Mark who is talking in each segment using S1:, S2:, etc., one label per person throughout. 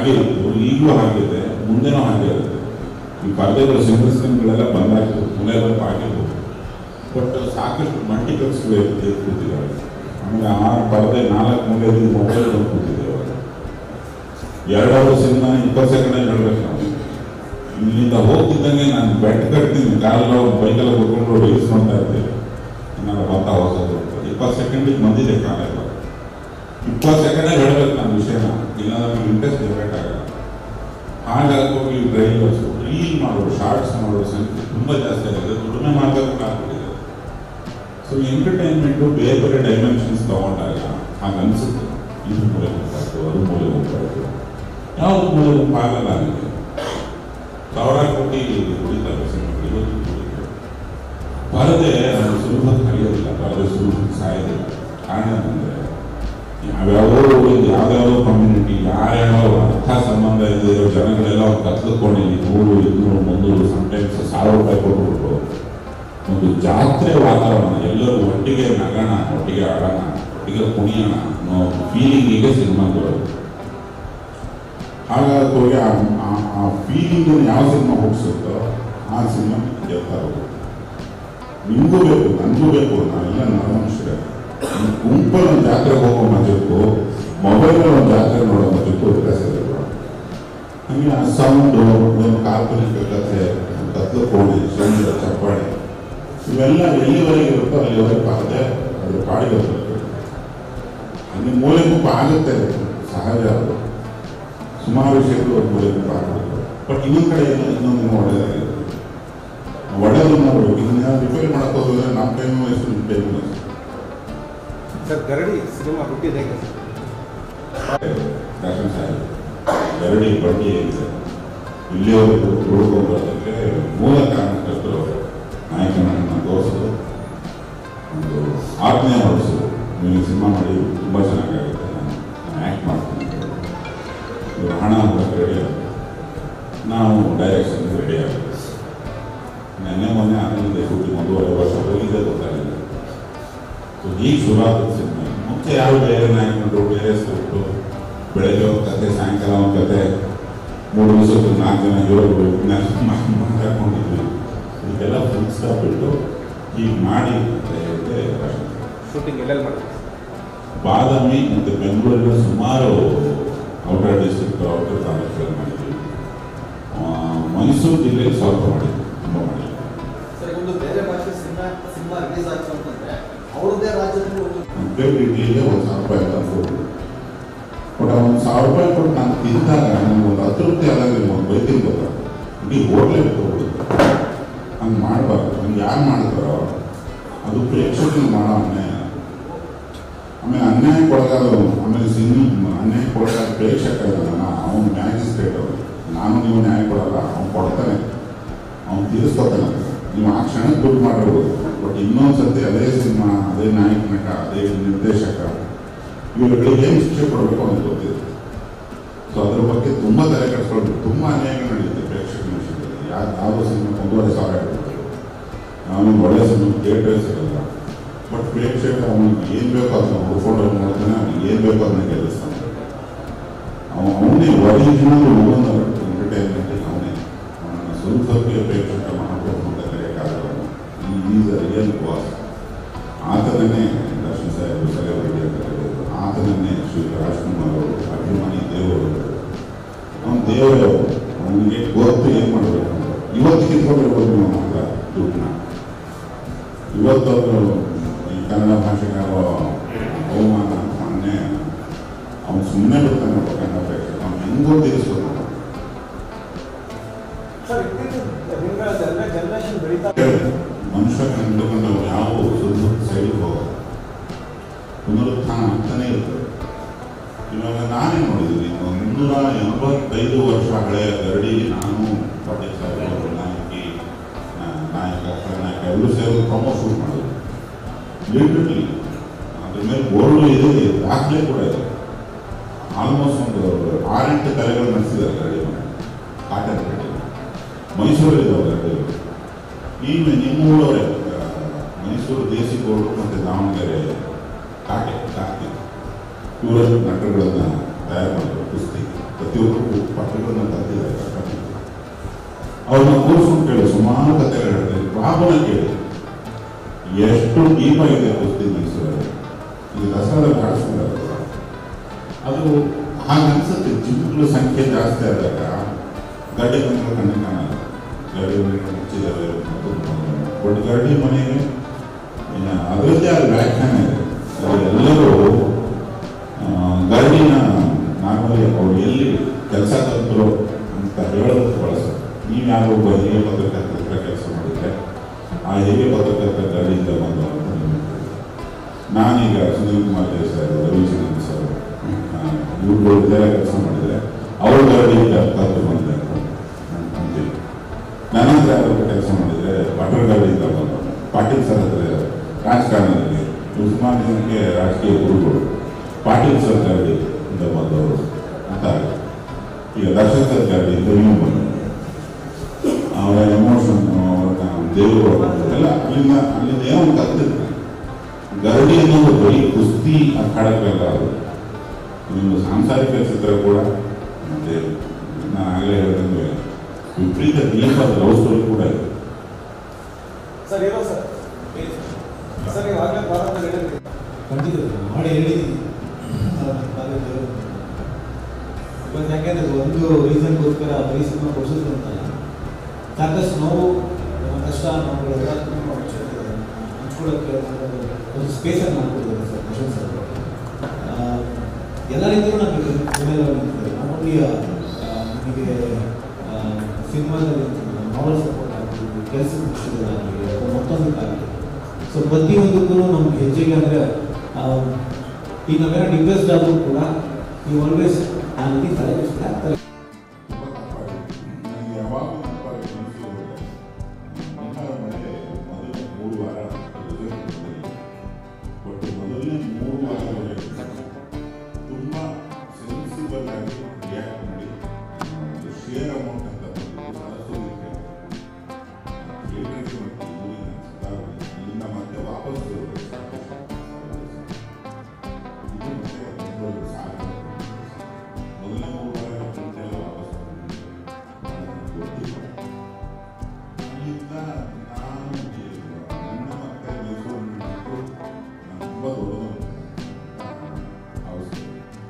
S1: ಹಾಗೆ ಇತ್ತು ಈಗಲೂ ಹಾಗಿದೆ ಮುಂದೆನೂ ಹಾಗೆ ಇರುತ್ತೆ ಈ ಪರದೆಗಳು ಸಿಂಗಲ್ ಸ್ಕ್ರೀನ್ಗಳೆಲ್ಲ ಬಂದಾಗಿತ್ತು ಮುಲೆಲ್ಲ ಆಗಿರ್ಬೋದು ಬಟ್ ಸಾಕಷ್ಟು ಮಲ್ಟಿಪಲ್ಸ್ ಕೂತಿದ್ದಾರೆ ಆಮೇಲೆ ಆ ಪರದೆ ನಾಲ್ಕು ಮೂಲೆಯಲ್ಲಿ ಮೊಬೈಲ್ ಕೂತಿದೆ ಇವಾಗ ಎರಡಾவது ಸಿನಿಮಾ ಇಪ್ಪತ್ತು ಸೆಕೆಂಡ್ ಹೇಳ್ಬೇಕು ನಾವು ಇಲ್ಲಿಂದ ಹೋಗ್ತಿದ್ದಂಗೆ ನಾನು ಬೆಟ್ ಕಟ್ತೀನಿ ಕಾರಲ್ಲಿ ಬೈಕೆಲ್ಲ ಕೂತ್ಕೊಂಡು ರೀಲ್ಸ್ ಮಾಡ್ತಾ ಇರ್ತೀನಿ ಏನಾದ್ರು ಬಂತ ಹೊಸದು ಇಪ್ಪತ್ತು ಸೆಕೆಂಡಿಗೆ ಬಂದಿದೆ ಕಾಲೆಲ್ಲ ಇಪ್ಪತ್ತು ಸೆಕೆಂಡಲ್ಲಿ ಹೇಳ್ಬೇಕು ನಾನು ವಿಷಯನ ಇಲ್ಲ ನಮಗೆ ಇಂಟ್ರೆಸ್ಟ್ ಇರಬೇಕಾಗಲ್ಲ ಹಾಗಾಗಿ ಹೋಗಿ ಡ್ರೈವರ್ಸ್ ರೀಲ್ ಮಾಡೋದು ಶಾರ್ಟ್ಸ್ ಮಾಡೋದು ಸಂಖ್ಯೆ ತುಂಬ ಜಾಸ್ತಿ ಆಗಿದೆ ದುಡಿಮೆ ಮಾಡಬೇಕು ಆಗ್ಬಿಟ್ಟಿದೆ ಸೊ ಎಂಟರ್ಟೈನ್ಮೆಂಟು ಬೇರೆ ಬೇರೆ ಡೈಮೆನ್ಷನ್ಸ್ ತಗೊಂಡಾಗ ಹಾಗೆ ಅನಿಸುತ್ತೆ ಇದು ಮೂಲೆ ಗುಂಪಾಯ್ತು ಅದು ಮೂಲೆ ಗುಂಪಾಯ್ತು ಯಾವುದು ಮೂಲೆ ಗುಂಪು ಆಗಲ್ಲ ನನಗೆ ಸಾವಿರಾರು ಕೋಟಿ ದುಡಿತಾರೆ ಸಿನಿಮಾಗಳು ಇವತ್ತು ದುಡಿತಾರೆ ಪರದೆ ಅದು ಸುಲಭ ಕಲಿಯೋದಿಲ್ಲ ಪರದೆ ಸುಲಭ ಸಾಯೋದಿಲ್ಲ ಕಾರಣ ಅಂದರೆ ಯಾವ್ಯಾವ ಯಾವ್ಯಾವ ಕಮ್ಯುನಿಟಿ ಯಾರ್ಯಾವ ಅರ್ಥ ಸಂಬಂಧ ಇರೋ ಜನಗಳೆಲ್ಲ ಅವ್ರು ಕತ್ಲುಕೊಂಡು ನೂರು ಇನ್ನೂರು ಮುನ್ನೂರು ಸಮ್ಟೈಮ್ಸ್ ಸಾವಿರ ರೂಪಾಯಿ ಕೊಟ್ಬಿಟ್ಟು ಒಂದು ಜಾತ್ರೆ ವಾತಾವರಣ ಎಲ್ಲರೂ ಒಟ್ಟಿಗೆ ನಗೋಣ ಒಟ್ಟಿಗೆ ಆಡೋಣ ಒಟ್ಟಿಗೆ ಕುಣಿಯೋಣ ಅನ್ನೋ ಫೀಲಿಂಗಿಗೆ ಸಿನಿಮಾ ಬರೋದು ಹಾಗಾಗಿ ಹೋಗಿ ಆ ಫೀಲಿಂಗನ್ನು ಯಾವ ಸಿನಿಮಾ ಹುಟ್ಟಿಸುತ್ತೋ ಆ ಸಿನಿಮಾ ಗೆಲ್ತಾ ಹೋಗುತ್ತೆ ನಿಮಗೂ ಬೇಕು ನನಗೂ ಬೇಕು ನಾವೆಲ್ಲ ನಾವು ಮನುಷ್ಯರೇ ಈ ಗುಂಪಲ್ಲಿ ಒಂದು ಜಾತ್ರೆ ಹೋಗೋ ಮಜಕ್ಕೂ ಮೊಬೈಲಲ್ಲಿ ಒಂದು ಜಾತ್ರೆ ನೋಡೋ ಮಜಕ್ಕೂ ವ್ಯತ್ಯಾಸ ಇರಲ್ಲ ನಮಗೆ ಆ ಸೌಂಡು ಒಂದು ಕಾಲ್ಪನಿಕ ಕಥೆ ಕತ್ಲು ಕೋಣೆ ಸಂಗೀತ ಚಪ್ಪಾಳೆ ಇವೆಲ್ಲ ಎಲ್ಲಿವರೆಗೆ ಇರುತ್ತೋ ಅಲ್ಲಿವರೆಗೆ ಪಾದೆ ಅದ್ರ ಪಾಡಿಗೆ ಬರುತ್ತೆ ಅಲ್ಲಿ ಮೂಲೆ ಗುಂಪು ಆಗುತ್ತೆ ಸಹಜ ಅದು ಸುಮಾರು ವಿಷಯಗಳು ಮೂಲೆ ಗುಂಪು ಆಗುತ್ತೆ ಬಟ್ ಇನ್ನೊಂದು ಕಡೆ ಏನೋ ಇನ್ನೊಂದು ಒಳ್ಳೆಯದಾಗಿದೆ ಒಳ್ಳೆಯದು ನೋಡ್ಬೇಕು ಇದನ್ನ ರಿಪೇರ್ ಮಾಡಕ್ಕೆ ಹೋದ್ರೆ ನಮ್ಮ ಟೈಮು ಎಷ್ಟು ನಿಮ್ಮ ಟೈಮು ಎಷ್ಟು
S2: ಸರ್ ಗರಡಿ ಸಿನಿಮಾ ಹುಟ್ಟಿದ ಹೇಗೆ ಸರ್
S1: ದರ್ಶನ ಸಾಹೇಬ್ ಗರಡಿ ಬಡ್ಡಿ ಏನಿದೆ ಇಲ್ಲಿಯವರೆಗೂ ಹುಡುಕೋದಕ್ಕೆ ಮೂಲ ಕಾರಣಕರ್ತರು ನಾಯಕನನ್ನು ತೋರಿಸೋದು ಒಂದು ಆಜ್ಞೆ ಹೊರಡಿಸೋದು ನೀವು ಸಿನಿಮಾ ಮಾಡಿ ತುಂಬ ಚೆನ್ನಾಗಾಗುತ್ತೆ ನಾನು ಆ್ಯಕ್ಟ್ ಮಾಡ್ತೀನಿ ಇವರು ಹಣ ಹೋಗಕ್ಕೆ ರೆಡಿ ಆಗುತ್ತೆ ನಾವು ಡೈರೆಕ್ಷನ್ ರೆಡಿ ಆಗುತ್ತೆ ನೆನ್ನೆ ಮೊನ್ನೆ ಆನಂದ ಶೂಟಿಂಗ್ ಒಂದೂವರೆ ವರ್ಷ ಹೋಗಿದೆ ಗೊತ್ತಾಗಿಲ್ಲ ಸೊ ಈಗ ಶುರು ಆಗುತ್ತೆ ಸಿನಿಮಾ ಮುಂಚೆ ಯಾರು ಬೇರೆ ನಾಯಕರು ಬೇರೆ ಸ್ಕ್ರಿಪ್ಟು ಬೆಳಗ್ಗೆ ಒಂದು ಕತೆ ಸಾಯಂಕಾಲ ಒಂದು ಕತೆ ಮೂರು ದಿವಸಕ್ಕೆ ನಾಲ್ಕು ಜನ ಹೀರೋಗಳು ಮಾತಾಡ್ಕೊಂಡಿದ್ವಿ ಇದಕ್ಕೆಲ್ಲ ಫುಲ್ ಸ್ಟಾಪ್ ಬಿಟ್ಟು ಈಗ ಮಾಡಿ ಅಂತ ಹೇಳಿದ್ರೆ ಅಷ್ಟೇ.
S2: ಶೂಟಿಂಗ್ ಎಲ್ಲೆಲ್ಲಿ ಮಾಡಿದ್ರಿ
S1: ಬಾದಾಮಿ ಮತ್ತು ಬೆಂಗಳೂರಿನ ಸುಮಾರು ಔಟರ್ ಡಿಸ್ಟ್ರಿಕ್ಟ್ ಔಟರ್ ತಾಲೂಕಲ್ಲಿ ಮಾಡಿದ್ವಿ ಆ, ಮೈಸೂರು ಜಿಲ್ಲೆಯಲ್ಲಿ ಸ್ವಲ್ಪ ಮಾಡಿದ್ವಿ ತುಂಬ ಮಾಡಿದ್ವಿ
S3: ಸರ್ ಒಂದು ಬೇರೆ ಭಾಷೆ ಸಿನಿಮಾ ಸಿನಿಮಾ ರಿಲೀಸ್ ಆಯ್ತು ಅಂತಂದ್ರೆ ಅವ್ರದ್ದೇ ರಾಜ್ಯದಲ್ಲಿ ಒಂದು
S1: ಒಂದು ಪ್ಲೇಟ್ ಇಡ್ಲಿಗೆ ಒಂದು ಸಾವಿರ ರೂಪಾಯಿ ಅಂತ ಕೊಟ್ಟು ಬಟ್ ಆ ಒಂದು ಸಾವಿರ ರೂಪಾಯಿ ಕೊಟ್ಟು ನಾನು ತಿಂದಾಗ ನನಗೆ ಒಂದು ಅತೃಪ್ತಿ ಆದಾಗ ಒಂದು ಬೈತೀನಿ ಗೊತ್ತಾ ಇಡೀ ಹೋಟ್ಲೇ ಬಿಟ್ಟುಬಿಡುತ್ತೆ ಹಂಗೆ ಮಾಡಬಾರ್ದು ಹಂಗೆ ಯಾರು ಮಾಡ್ತಾರೋ ಅದು ಪ್ರೇಕ್ಷಕರಿಗೆ ಮಾಡೋ ಅನ್ಯಾಯ ಆಮೇಲೆ ಅನ್ಯಾಯಕ್ಕೊಳಗಾದವನು ಆಮೇಲೆ ಸಿನಿಮಾ ಅನ್ಯಾಯಕ್ಕೊಳಗಾದ ಪ್ರೇಕ್ಷಕ ಇದ್ದಾನಲ್ಲ ಅವನು ಮ್ಯಾಜಿಸ್ಟ್ರೇಟ್ ಅವರು ನಾನು ನೀವು ನ್ಯಾಯ ಕೊಡಲ್ಲ ಅವ್ನು ಕೊಡ್ತಾನೆ ಅವ್ನು ತೀರಿಸ್ಕೊತಾನೆ ನೀವು ಆ ಕ್ಷಣಕ್ಕೆ ದುಡ್ಡು ಮಾಡಿರ್ಬೋದು ಬಟ್ ಇನ್ನೊಂದು ಸರ್ತಿ ಅದೇ ಸಿನಿಮಾ ಅದೇ ನಾಯಕ ನಟ ಅದೇ ನಿರ್ದೇಶಕ ಇವುಗಳಿಗೆ ಏನು ಶಿಕ್ಷೆ ಕೊಡಬೇಕು ಅನ್ನೋದು ಗೊತ್ತಿರುತ್ತೆ ಸೊ ಅದ್ರ ಬಗ್ಗೆ ತುಂಬ ತಲೆ ಕೆಡಿಸ್ಕೊಳ್ಬೇಕು ತುಂಬ ಅನ್ಯಾಯಗಳು ನಡೆಯುತ್ತೆ ಪ್ರೇಕ್ಷಕರ ವಿಷಯದಲ್ಲಿ ಯಾರು ಯಾವುದೋ ಸಿನಿಮಾ ಒಂದೂವರೆ ಸಾವಿರ ಇರ್ಬೋದು ಅವನಿಗೆ ಒಳ್ಳೆ ಸಿನಿಮಾ ಥಿಯೇಟರ್ ಸಿಗಲ್ಲ ಬಟ್ ಪ್ರೇಕ್ಷಕ ಅವನಿಗೆ ಏನು ಬೇಕೋ ಅದನ್ನ ಹುಡ್ಕೊಂಡು ನೋಡ್ತಾನೆ ಅವ್ನಿಗೆ ಏನು ಬೇಕೋ ಅದನ್ನ ಗೆಲ್ಲಿಸ್ತಾನೆ ಅವನು ಅವನೇ ಒರಿಜಿನಲ್ ಹುಡುಗನ ಎಂಟರ್ಟೈನ್ಮೆಂಟ್ ಅವನೇ ಅವನನ್ನು ಸ್ವಲ್ಪ ಸ್ವಲ್ಪ ಪ್ರೇಕ್ಷಕ ಮಾಡಬೇಕು ಅಂತ ಕರೆಯೋಕ್ಕಾಗಲ್ಲ ಈಸ್ ಅ ರಿಯಲ್ ಬಾಸ್ ಆತನನ್ನೇ ದರ್ಶನ್ ಸಾಹೇಬ್ ಸೆಲೆಬ್ರಿಟಿ ಅಂತ ಕರೆಯೋದು ಆತನನ್ನೇ ಶ್ರೀ ರಾಜ್ಕುಮಾರ್ ಅವರು ಅಭಿಮಾನಿ ದೇವರು ಅವನು ದೇವರು ಅವನಿಗೆ ಗೊತ್ತು ಏನು ಮಾಡಬೇಕು ಅಂತ ಇವತ್ತು ಕಿತ್ಕೊಂಡಿರ್ಬೋದು ನಾವು ಮಾತ್ರ ದುಡ್ಡನ್ನ ಇವತ್ತು ಅವರು ಈ ಕನ್ನಡ ಭಾಷೆಗೆ ಆಗೋ ಅವಮಾನ ಮೊನ್ನೆ ಅವನು ಸುಮ್ಮನೆ ಬಿಡ್ತಾನೆ ಒಬ್ಬ ಕನ್ನಡ ಪ್ರೇಕ್ಷಕ ಅವ್ನು ಹೆಂಗೋ ತೀರಿಸ್ಬೋದು
S2: ಸರ್ ಇತ್ತೀಚಿನ ದಿನಗಳಲ್ಲೆಲ್ಲ ಜನರೇಷನ್ ಬೆಳೀತಾ
S1: ಮನುಷ್ಯ ಕಂಡುಕೊಂಡು ಯಾವ ಸುತ್ತ ಸೈಡಿಗೆ ಹೋಗಲ್ಲ ಪುನರುತ್ಥಾನ ಆಗ್ತಾನೆ ಇರ್ತದೆ ಇವಾಗ ನಾನೇ ನೋಡಿದ್ದೀನಿ ಒಂದು ಮುನ್ನೂರ ಎಂಬತ್ತೈದು ವರ್ಷ ಹಳೆಯ ಗರಡಿ ನಾನು ಪಾಟೀಲ್ ಸಾಹೇಬ್ ಅವರು ನಾಯಕಿ ನಾ- ನಾಯಕ ಖಳನಾಯಕ ಎಲ್ಲರೂ ಸೇರಿ ಪ್ರಮೋ ಶೂಟ್ ಮಾಡಿದ್ರು ಲಿಟ್ರಲಿ ಅದ್ರ ಮೇಲೆ ಬೋರ್ಡು ಇದೆ ದಾಖಲೆ ಕೂಡ ಇದೆ ಆಲ್ಮೋಸ್ಟ್ ಒಂದು ಆರೆಂಟು ಕಲೆಗಳು ನಡೆಸಿದ್ದಾರೆ ಗರಡಿ ಮನೆ ಕಾಟನ್ ಗರಡಿ ಮೈಸೂರಲ್ಲಿದ್ದಾವೆ ಗರಡಿಗಳು ಈಗ ನಿಮ್ಮೂರವರೇ ಆ, ಮೈಸೂರು ದೇಸಿ ಗೋಲ್ಡ್ ಮತ್ತು ದಾವಣಗೆರೆ ಕಾಟೆ ಕಾರ್ತಿಕ್ ಇವರಷ್ಟು ನಟರುಗಳನ್ನು ತಯಾರು ಮಾಡಿದ್ರು ಕುಸ್ತಿ ಪ್ರತಿಯೊಬ್ಬರು ಪಟ್ಟಗಳನ್ನು ತಂದಿದ್ದಾರೆ ಕರ್ಕೊಂಡು. ಅವ್ರನ್ನ ಕೂರಿಸ್ಕೊಂಡು ಕೇಳಿ ಸುಮಾರು ಕಥೆಗಳು ಹೇಳ್ತಾರೆ ಬಾಬುನ ಕೇಳಿ ಎಷ್ಟು ದೀಪ ಇದೆ ಕುಸ್ತಿ ಮೈಸೂರಲ್ಲಿ ಈಗ ದಸರಾದಲ್ಲಿ ಕಾಣಿಸ್ತಾರೆ ಅದು ಹಾಗೆ ಅನ್ಸುತ್ತೆ ಜಿಂಕ್ಲು ಸಂಖ್ಯೆ ಜಾಸ್ತಿ ಆದಾಗ ಗಡಿ ಮನೆಗಳು ಕಣ್ಣು ಕಾಣಲ್ಲ ಗಡಿ ಮನೆಗಳು ಮುಚ್ಚಿದಾವೆ ಬಟ್ ಗಡಿ ಮನೆಗೆ ಇನ್ನು ಅದರದ್ದೇ ಆದ ವ್ಯಾಖ್ಯಾನ ಇದೆ ಅದು ಎಲ್ಲರೂ ಆ, ಗರಡಿನ ನಾರ್ಮಲಿ ಅವ್ರು ಎಲ್ಲಿ ಕೆಲಸ ಕಲ್ತರು ಅಂತ ಹೇಳೋದಕ್ಕೆ ಬಳಸ್ತಾರೆ ನೀವು ಯಾರು ಒಬ್ಬ ಹಿರಿಯ ಪತ್ರಕರ್ತರ ಹತ್ರ ಕೆಲಸ ಮಾಡಿದ್ರೆ ಆ ಹಿರಿಯ ಪತ್ರಕರ್ತರ ಗರಡಿಯಿಂದ ಬಂದವರು ಅಂತ ನಿಮಗೆ ತಿಳಿಯುತ್ತೆ. ನಾನೀಗ ಸುನೀಲ್ ಕುಮಾರ್ ದೇಸಾಯಿ ರವಿಚಂದ್ರನ್ ಸರ್ ಇವ್ರುಗಳು ಇದ್ದಾರೆ ಕೆಲಸ ಮಾಡಿದರೆ ಅವ್ರ ಗರಡಿಯಿಂದ ಕಲ್ತು ಬಂದೆ ಅಂತ ನಾನು ಅಂತೀನಿ ನನ್ನ ಹತ್ರ ಯಾರಾದ್ರು ಕೆಲಸ ಮಾಡಿದರೆ ಭಟ್ರ ಗರಡಿಯಿಂದ ಬಂದವರು ಪಾಟೀಲ್ ಸರ್ ಹತ್ರ ರಾಜಕಾರಣದಲ್ಲಿ ಇವ್ರು ಸುಮಾರು ಜನಕ್ಕೆ ರಾಜಕೀಯ ಗುರುಗಳು ಪಾಟೀಲ್ ಸರ್ ಗರಡಿಯಿಂದ ಬಂದವರು ಅಂತ ಈಗ ದರ್ಶನ್ ಸರ್ ಗರಡಿಯಿಂದ ನೀವು ಬಂದವರು ಅವರ ಎಮೋಷನ್ ಅವರ ದೇವರು ಎಲ್ಲ ಅಲ್ಲಿಂದ ಅಲ್ಲಿಂದ ಏನೋ ಒಂದು ಕಲ್ತಿರ್ತಾರೆ ಗರಡಿ ಅನ್ನೋದು ಬರೀ ಕುಸ್ತಿ ಅಖಾಡಕ್ಕೆಲ್ಲ ಅದು ನಿಮ್ಮ ಸಾಂಸಾರಿಕ ಚಿತ್ರ ಕೂಡ ಮತ್ತೆ ನಾನು ಆಗಲೇ ಹೇಳಿದಂಗೆ ವಿಪರೀತ ದೀಪದ ಲವ್ ಸ್ಟೋರಿ ಕೂಡ ಇದೆ
S2: ಸರ್ ಏನೋ ಸರ್ ಸರ್ ನೀವು ಆಗಲೇ ಭಾರತದಲ್ಲಿ ಹೇಳಿದ್ರಿ
S4: ಖಂಡಿತ ಮಾಡಿ ಹೇಳಿದ್ದೀನಿ ಕಾಲೇಜು ಇವತ್ತು ಯಾಕೆಂದ್ರೆ ಒಂದು ರೀಸನ್ಗೋಸ್ಕರ ಬರೀ ಸಿನಿಮಾ ಕೊಡಿಸಿದ್ರು ಅಂತಲ್ಲ ಸಾಕಷ್ಟು ನೋವು ನಮ್ಮ ಕಷ್ಟ ನೋವುಗಳೆಲ್ಲ ಹಂಚ್ಕೊಳ್ಳೋಕ್ಕೆ ಒಂದು ಸ್ಪೇಸನ್ನು ಮಾಡ್ಕೊಡ್ತಾರೆ ಸರ್ ಯಶವಂತ್ ಸರ್ ಆ, ಎಲ್ಲ ರೀತಿಯೂ ನಮಗೆ ಬೆನ್ನೆಲುಬು ನಿಂತಿದ್ದಾರೆ ನಾಟ್ ಓನ್ಲಿ ನಮಗೆ ಸಿನಿಮಾದಲ್ಲಿ ಮಾರಲ್ ಸಪೋರ್ಟ್ ಆಗ್ಬೋದು ಕೆಲಸದ ವಿಷಯದಲ್ಲಾಗಲಿ ಅಥವಾ ಮತ್ತೊಂದಕ್ಕಾಗಲಿ ಸೊ ಪ್ರತಿಯೊಂದಕ್ಕೂ ನಮ್ಗೆ ಹೆಜ್ಜೆಗೆ ಅಂದರೆ ಈಗ ನಾವೇನೋ ಡಿಪ್ರೆಸ್ಡ್ ಆದರೂ ಕೂಡ ಈ ಆಲ್ವೇಸ್ ನಾನು ಈ ತಲೆ ಕೆಡಿಸ್ತಾರೆ
S1: ತುಂಬ ತಪ್ಪಾಗಿದೆ ನನಗೆ ಯಾವಾಗಲೂ ತಪ್ಪಾಗಿ ಅನಿಸೋದು ಬಿಹಾರ ಮಳೆ ಮೊದಲ ಮೂರು ವಾರ ಬಟ್ ಮೊದಲನೇ ಮೂರು ವಾರದಲ್ಲಿ ತುಂಬ ಸೆನ್ಸಿಬಲ್ ಆಗಿ ರಿಯಾಕ್ಟ್ ಮಾಡಿ ಒಂದು ಶೇರ್ ಅಮೌಂಟ್ ಅಂತ ಬಂದಿದ್ದು ಸರಸ್ವತಿಗೆ ಕೇಳಿದ್ರೆ ಮತ್ತು ಊರಿನ ಸುಧಾರಣೆ ಇಲ್ಲಿಂದ ಮತ್ತೆ ವಾಪಸ್ ಇದು ಮತ್ತೆ ಒಂದು ಸಾಲ ಮೊದಲನೇ ಮೂರು ವಾರ ದುಡ್ಡೆಲ್ಲ ವಾಪಸ್ ಬಂದಿದ್ದು ಗೊತ್ತಿಲ್ಲ ಅಲ್ಲಿಂದ ನಾನು ನನ್ನ ಮತ್ತೆ ಮೈಸೂರು ಬಿಟ್ಟು ನಾನು ತುಂಬ ದೊಡ್ಡದು ಅವಶ್ಯ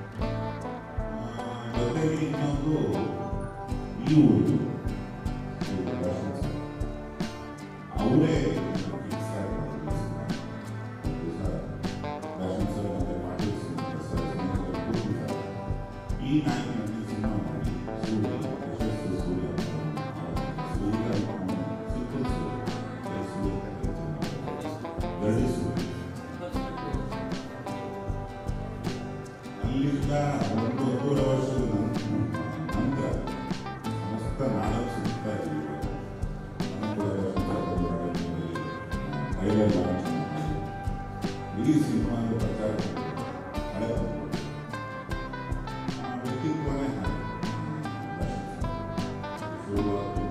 S1: ಜೊತೆಗೆ ಇನ್ನೊಂದು ಈ ಊರು ಇವ್ರು ದರ್ಶನ್ ಸರ್. ಅವರೇ ಫಿಕ್ಸ್ ಆಗಿರೋದು ಈ ಸಿನಿಮಾ. ದರ್ಶನ್ ಸರ್ ಮತ್ತೆ ಪಾಟೀಲ್ ಸರ್ ಸರ್ ಸ್ನೇಹಿತರು ಕೂತಿದ್ದಾರೆ. ಈ ನಾಯಕನಲ್ಲಿ ಸಿನಿಮಾ ಮಾಡಿ ಸೂರ್ಯ ಯಶಸ್ವಿ ಸೂರ್ಯ ಸೂರ್ಯ ಸಿಂಪಲ್ ಸೂರ್ಯ ಸೂರ್ಯ ಗಡಿ ಸೂರ್ಯ ಅಲ್ಲಿಂದ ಒಂದು ಒಂದೂವರೆ ವರ್ಷದ ನಂ- ನಂತರ ಸಮಸ್ತ ನಾಡಲು ಸಿಗ್ತಾ ಇದ್ದೀವಿ ಟ್ರೈಲರ್ ಲಾಂಚ್ ಮಾಡಿ ಇಡೀ ಸಿನಿಮಾದ ಪ್ರಚಾರ ಹಳೆ ಆ ವ್ಯಕ್ತಿತ್ವನೇ ಹಾಗೆ ಶುರುವಾತು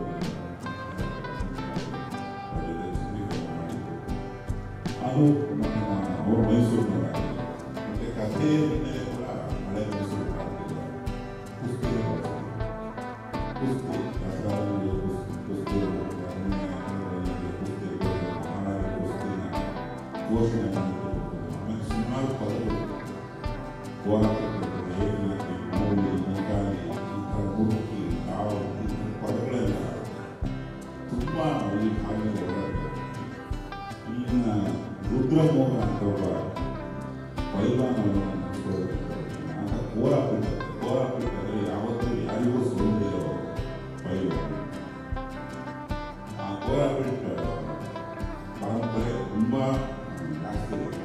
S1: ಅದು ನಮ್ಮ ಅವರು ಮೈಸೂರಿನ ಮತ್ತೆ ಕಥೆಯ ಹಿನ್ನೆಲೆ ಕೂಡ ಹಳೆ ಮೈಸೂರು ಕಾಣ್ತಿದ್ದಾರೆ ಕುಸ್ತಿ ಕುಸ್ತಿ ದಸರಾದಲ್ಲಿ ಕುಸ್ತಿ ಕುಸ್ತಿ ಅರಣ್ಯದಲ್ಲಿ ಕುಸ್ತಿ ಮಹಾರಾಜ ಕುಸ್ತಿನ ಘೋಷಣೆ ಮಾಡಿದ್ದು ಆಮೇಲೆ ಸುಮಾರು ಪದಗಳು ಹೋರಾಟಕ್ಕೆ ಏಕನಾಥಿ ಮೌಳಿ ಮಂಕಾಲಿ ಈ ಥರ ಮುಡುಕಿ ತಾವು ಈ ಥರ ಪದಗಳೆಲ್ಲ ತುಂಬ ಈ ಭಾಗದಲ್ಲಿ ಓಡಾಡ್ತಾರೆ ಇಲ್ಲಿನ ರುದ್ರಮೋಹನ ಅಂತ ಒಬ್ಬ ಪೈಲ್ವಾನವನ್ನು ಅಂತ ಕೋರಾಪೀಠ ಕೋರಾಪೀಠದಲ್ಲಿ ಯಾವತ್ತೂ ಯಾರಿಗೂ ಸೋಲಿರೋ ಪೈಲ್ವಾನ ಆ ಕೋರಾಪೀಠ ಪರಂಪರೆ ತುಂಬ ಜಾಸ್ತಿ ಇದೆ.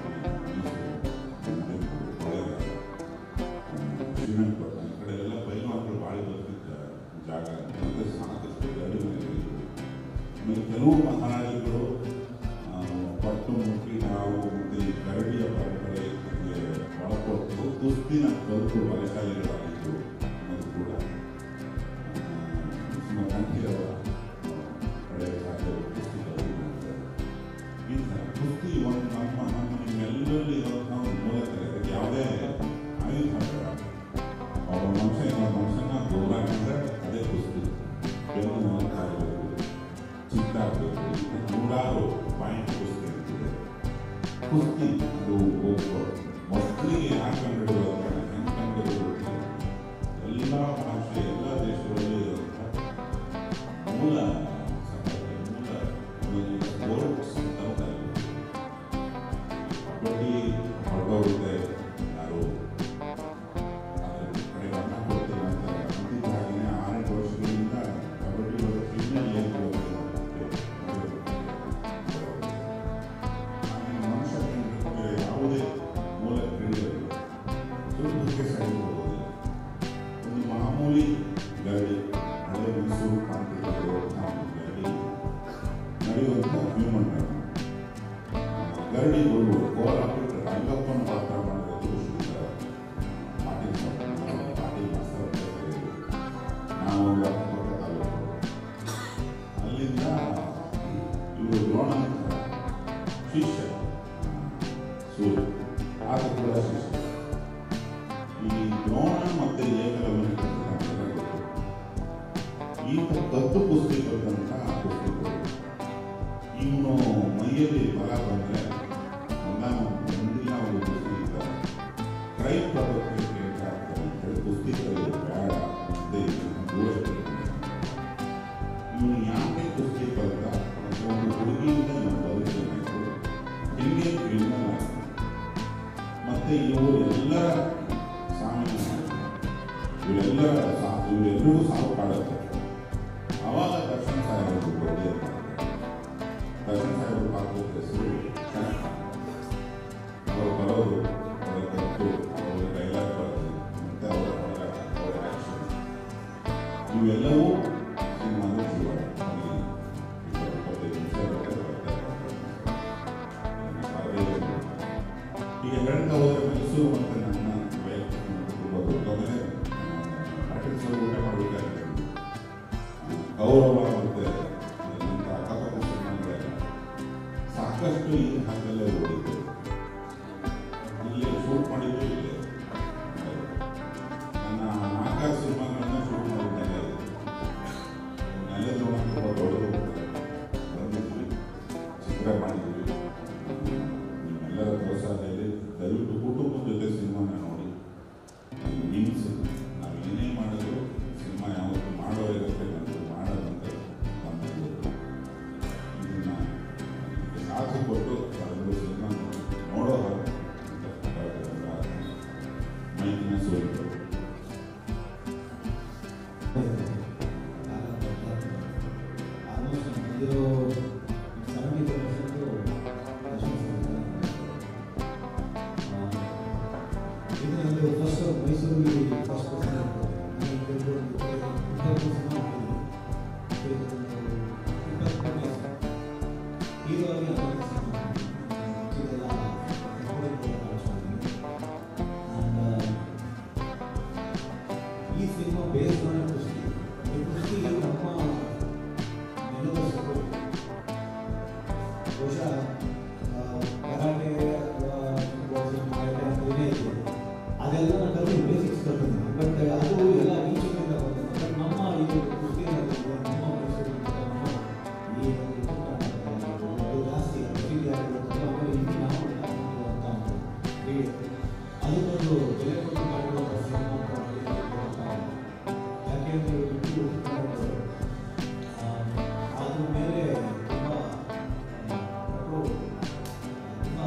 S1: ಶ್ರೀರಂಗಪಟ್ಟಣ ಈ ಕಡೆ ಎಲ್ಲ ಪೈಲ್ವಾನಗಳು ಬಾಳಿ ಬರ್ತಿದ್ದ ಜಾಗ ಮತ್ತೆ ಸಾಕಷ್ಟು ಗಡಿ ಮನೆಗಳಿವೆ ಆಮೇಲೆ ಕೆಲವು ಮಹಾರಾಜರುಗಳು ಆ, ಪಟ್ಟು ಮುಟ್ಟಿ ನಾವು ಮತ್ತು ಈ ಕರಡಿಯ ಪರಂಪರೆಗೆ ಒಳಪಟ್ಟು ಕುಸ್ತಿನ ಕಲಿತು ಬಲಶಾಲಿಗಳಾಗಿದ್ದು ಅನ್ನೋದು ಕೂಡ ನಮ್ಮ ಕಂಠಿರವರ ಕಡೆ ಸಾಧ್ಯ ಕುಸ್ತಿ ಕಲಿತು ಮಾಡಿದ್ದಾರೆ. ಈ ಥರ ಕುಸ್ತಿ ಒಂದು ನಮ್ಮ ನಮ್ಮ ನಿಮ್ಮೆಲ್ಲರಲ್ಲಿ ಇರುವಂಥ ಒಂದು ಮೂಲಕ ಯಾವುದೇ ಆಯುಧ ಬೇಡ. ಒಬ್ಬ ಮನುಷ್ಯ ಇನ್ನೊಬ್ಬ ಮನುಷ್ಯನ ದುರ್ಗಕ್ಕೆ ಸೈಡ್ ಹೋಗೋದಿಲ್ಲ ಒಂದು ಮಾಮೂಲಿ ಗಾಡಿ ಹಳೆ ಮೈಸೂರು ಪ್ರಾಂತ್ಯದಲ್ಲಿ ಗಾಡಿ ನಡೆಯುವಂಥ ಹ್ಯೂಮನ್ ಗರಡಿ ಬರುವುದು ಕೋಲ ಹಾಕಿಬಿಟ್ರೆ ರಂಗಪ್ಪನ ಪಾತ್ರ ಮಾಡಿರೋದು ಶ್ರೀಧರ ಪಾಟೀಲ್ ಸ್ವಾಮಿ, ಪಾಟೀಲ್ ಮಾಸ್ತರ್ ಅಂತ ಕರೀತಾರೆ. ನಾವು ಅಕ್ಕಪಕ್ಕ ತಾಲೂಕು ಅಲ್ಲಿಂದ ಇವರು ದ್ರೋಣ ಅಂತ ಶಿಷ್ಯ ಸೂರ್ಯ ಆತ ಕೂಡ ಶಿಷ್ಯ ಈ ದ್ರೋಣ ಮತ್ತೆ ಏಕಲವ್ಯನ ಕಥೆ ನಮಗೆಲ್ಲ ಗೊತ್ತು. ಈತ ಕದ್ದು ಕುಸ್ತಿ ಕಲಿತಂತ ಕುಸ್ತಿಗಳು ಇವನು ಮೈಯಲ್ಲಿ ಬಲ ಬಂದರೆ ಒಂದಾನ ಒಂದಿನ ಒಂದು ಕುಸ್ತಿ ಇದ್ದಾರೆ ಕ್ರೈಮ್ ಪರ್ವತಕ್ಕೆ ಕೇಂದ್ರ ಆಗ್ತಾರೆ ಅಂತೇಳಿ ಕುಸ್ತಿ ಕಲಿಯೋದು ಬೇಡ ಅಂತ ಇದನ್ನ ದೂರ ಇಟ್ಟಿದ್ದಾನೆ. ಇವನು ಯಾಕೆ ಕುಸ್ತಿ ಕಲಿತ ಮತ್ತೆ ಒಂದು ಹುಡುಗಿಯಿಂದ ಇವನು ಬದುಕೇನಾಯಿತು ಇಂಡಿಯನ್ ಕ್ರಿಮಿನಲ್ ಆಯ್ತು ಮತ್ತೆ ಇವರು ಎಲ್ಲರ ಸಾವಿನ ಇವರೆಲ್ಲರ ಸಾ ಇವರೆಲ್ಲರಿಗೂ ಸಾವು ಕಾಡುತ್ತೆ ಆವಾಗ ದರ್ಶನ್ ಸಾಹೇಬರು ಬಡ್ಡಿ ಅಂತ ದರ್ಶನ್ ಸಾಹೇಬರು ಪಾತ್ರದ ಹೆಸರು ಶರಣ. ಅವರು ಬರೋದು ಅವರ ಕತ್ತು ಅವರ ಡೈಲಾಗ್ ಬರೋದು ಮತ್ತೆ ಅವರ ಹೋರಾಟ ಅವರ ಆಕ್ಷನ್ ಇವೆಲ್ಲವೂ ಸಿನಿಮಾದ ಜೀವ ಅಲ್ಲಿ ಇಪ್ಪತ್ತು ಇಪ್ಪತ್ತೈದು ನಿಮಿಷ ಬರ್ತಾರೆ ಈಗ ಹೇಳ್ತಾ ಹೋದ್ರೆ ಮೈಸೂರು ಮತ್ತೆ ನನ್ನ ವೈಯಕ್ತಿಕ ತುಂಬ ದೊಡ್ಡವೇ ಪಾಟೀಲ್ ಸರ್ ಊಟ ಮಾಡಬೇಕಾದ್ರೆ ಗೌರವ ಮತ್ತೆ ಇಂಥ ಅಕ್ಕಪಕ್ಕ ಸಿನಿಮಾಗಳ ಸಾಕಷ್ಟು ಈ ಹಾಗಲ್ಲೇ ಓಡಿದ್ದು ಇಲ್ಲೇ ಶೂಟ್ ಮಾಡಿದ್ದು ಇಲ್ಲೇ ನನ್ನ ನಾಲ್ಕಾರು ಸಿನಿಮಾಗಳನ್ನ ಶೂಟ್ ಮಾಡಿದ್ದೇನೆ ನೆಲದ ತುಂಬ ದೊಡ್ಡದು ಬಂದಿದ್ವಿ ಚಿತ್ರ ಮಾಡಿದ್ವಿ ನಿಮ್ಮೆಲ್ಲರ ಪ್ರೋತ್ಸಾಹದಲ್ಲಿ ದಯವಿಟ್ಟು ಕುಟುಂಬದ ಜೊತೆ ಸಿನಿಮಾನ ನೋಡಿ ನಿಮ್ಸ್ ನಾವು ಏನೇ ಮಾಡಿದ್ರು ಸಿನಿಮಾ ಯಾವತ್ತು ಮಾಡೋರಿಗಷ್ಟೇ ಬಂದು ಮಾಡೋದಂತ ಬಂದಿದ್ದು ಇದನ್ನ ಇದಕ್ಕೆ ಸಾಥ್ ಕೊಟ್ಟು ಅದನ್ನು ಸಿನಿಮಾ ನೋಡೋ ಹಾಗೆ ಅಂತ ಮೈಕಿನ ಸೋರಿತು
S4: ಆಲ್ಮೋಸ್ಟ್ ಬಂದಿರೋ ಸೆವೆಂಟಿ ಪರ್ಸೆಂಟು ಇದು ನಂದು ಫಸ್ಟ್ ಮೈಸೂರಿಗೆ ಫಸ್ಟ್ ಹೀರೋ ಆಗಿ ಈ ಸಿನಿಮಾ ಬೇಸ್ಡ್ ಆನ್ ಕುಸ್ತಿ ಈ ಕುಸ್ತಿ ನಮ್ಮ ನೆಲದ support. ಬಹುಶಃ ಆ, ಕರಾಟೆ ಅಥವಾ ಬಾಕ್ಸಿಂಗ್ ಕರಾಟೆ ಅಂತ ಏನೇ ಇದೆ ಅದೆಲ್ಲ ನಾನು ಕಲಿತು ಬೇಸಿಕ್ಸ್ ಕಲ್ತಿದ್ದೀನಿ ಬಟ್ ಅದು ಎಲ್ಲ ಈಚೆಯಿಂದ ಬಂದಿದೆ ಬಟ್ ನಮ್ಮ ಇದು ಕುಸ್ತಿ ಅನ್ನೋದು ನಮ್ಮ ಮೈಸೂರಿನ ನಮ್ಮ ಈ ಒಂದು ಚಿತ್ರರಂಗ ಅದು ಜಾಸ್ತಿ ಪ್ರಸಿದ್ಧಿ ಆಗಿರೋದ್ರಿಂದ ಆಮೇಲೆ ಇಲ್ಲಿ ನಾವು ಅಂತ ಒಂದು ಕ್ರೀಡೆ ಅದಕ್ಕೊಂದು ಬೆಲೆ ಕೊಟ್ಟು ಮಾಡಿರುವಂಥ ಸಿನಿಮಾ ಅಂತ ಹೇಳಿ ಯಾಕೆಂದ್ರೆ ಇದು ಆ, ಅದ್ರ ಮೇಲೆ ತುಂಬ ಒಬ್ಬರು ತುಂಬ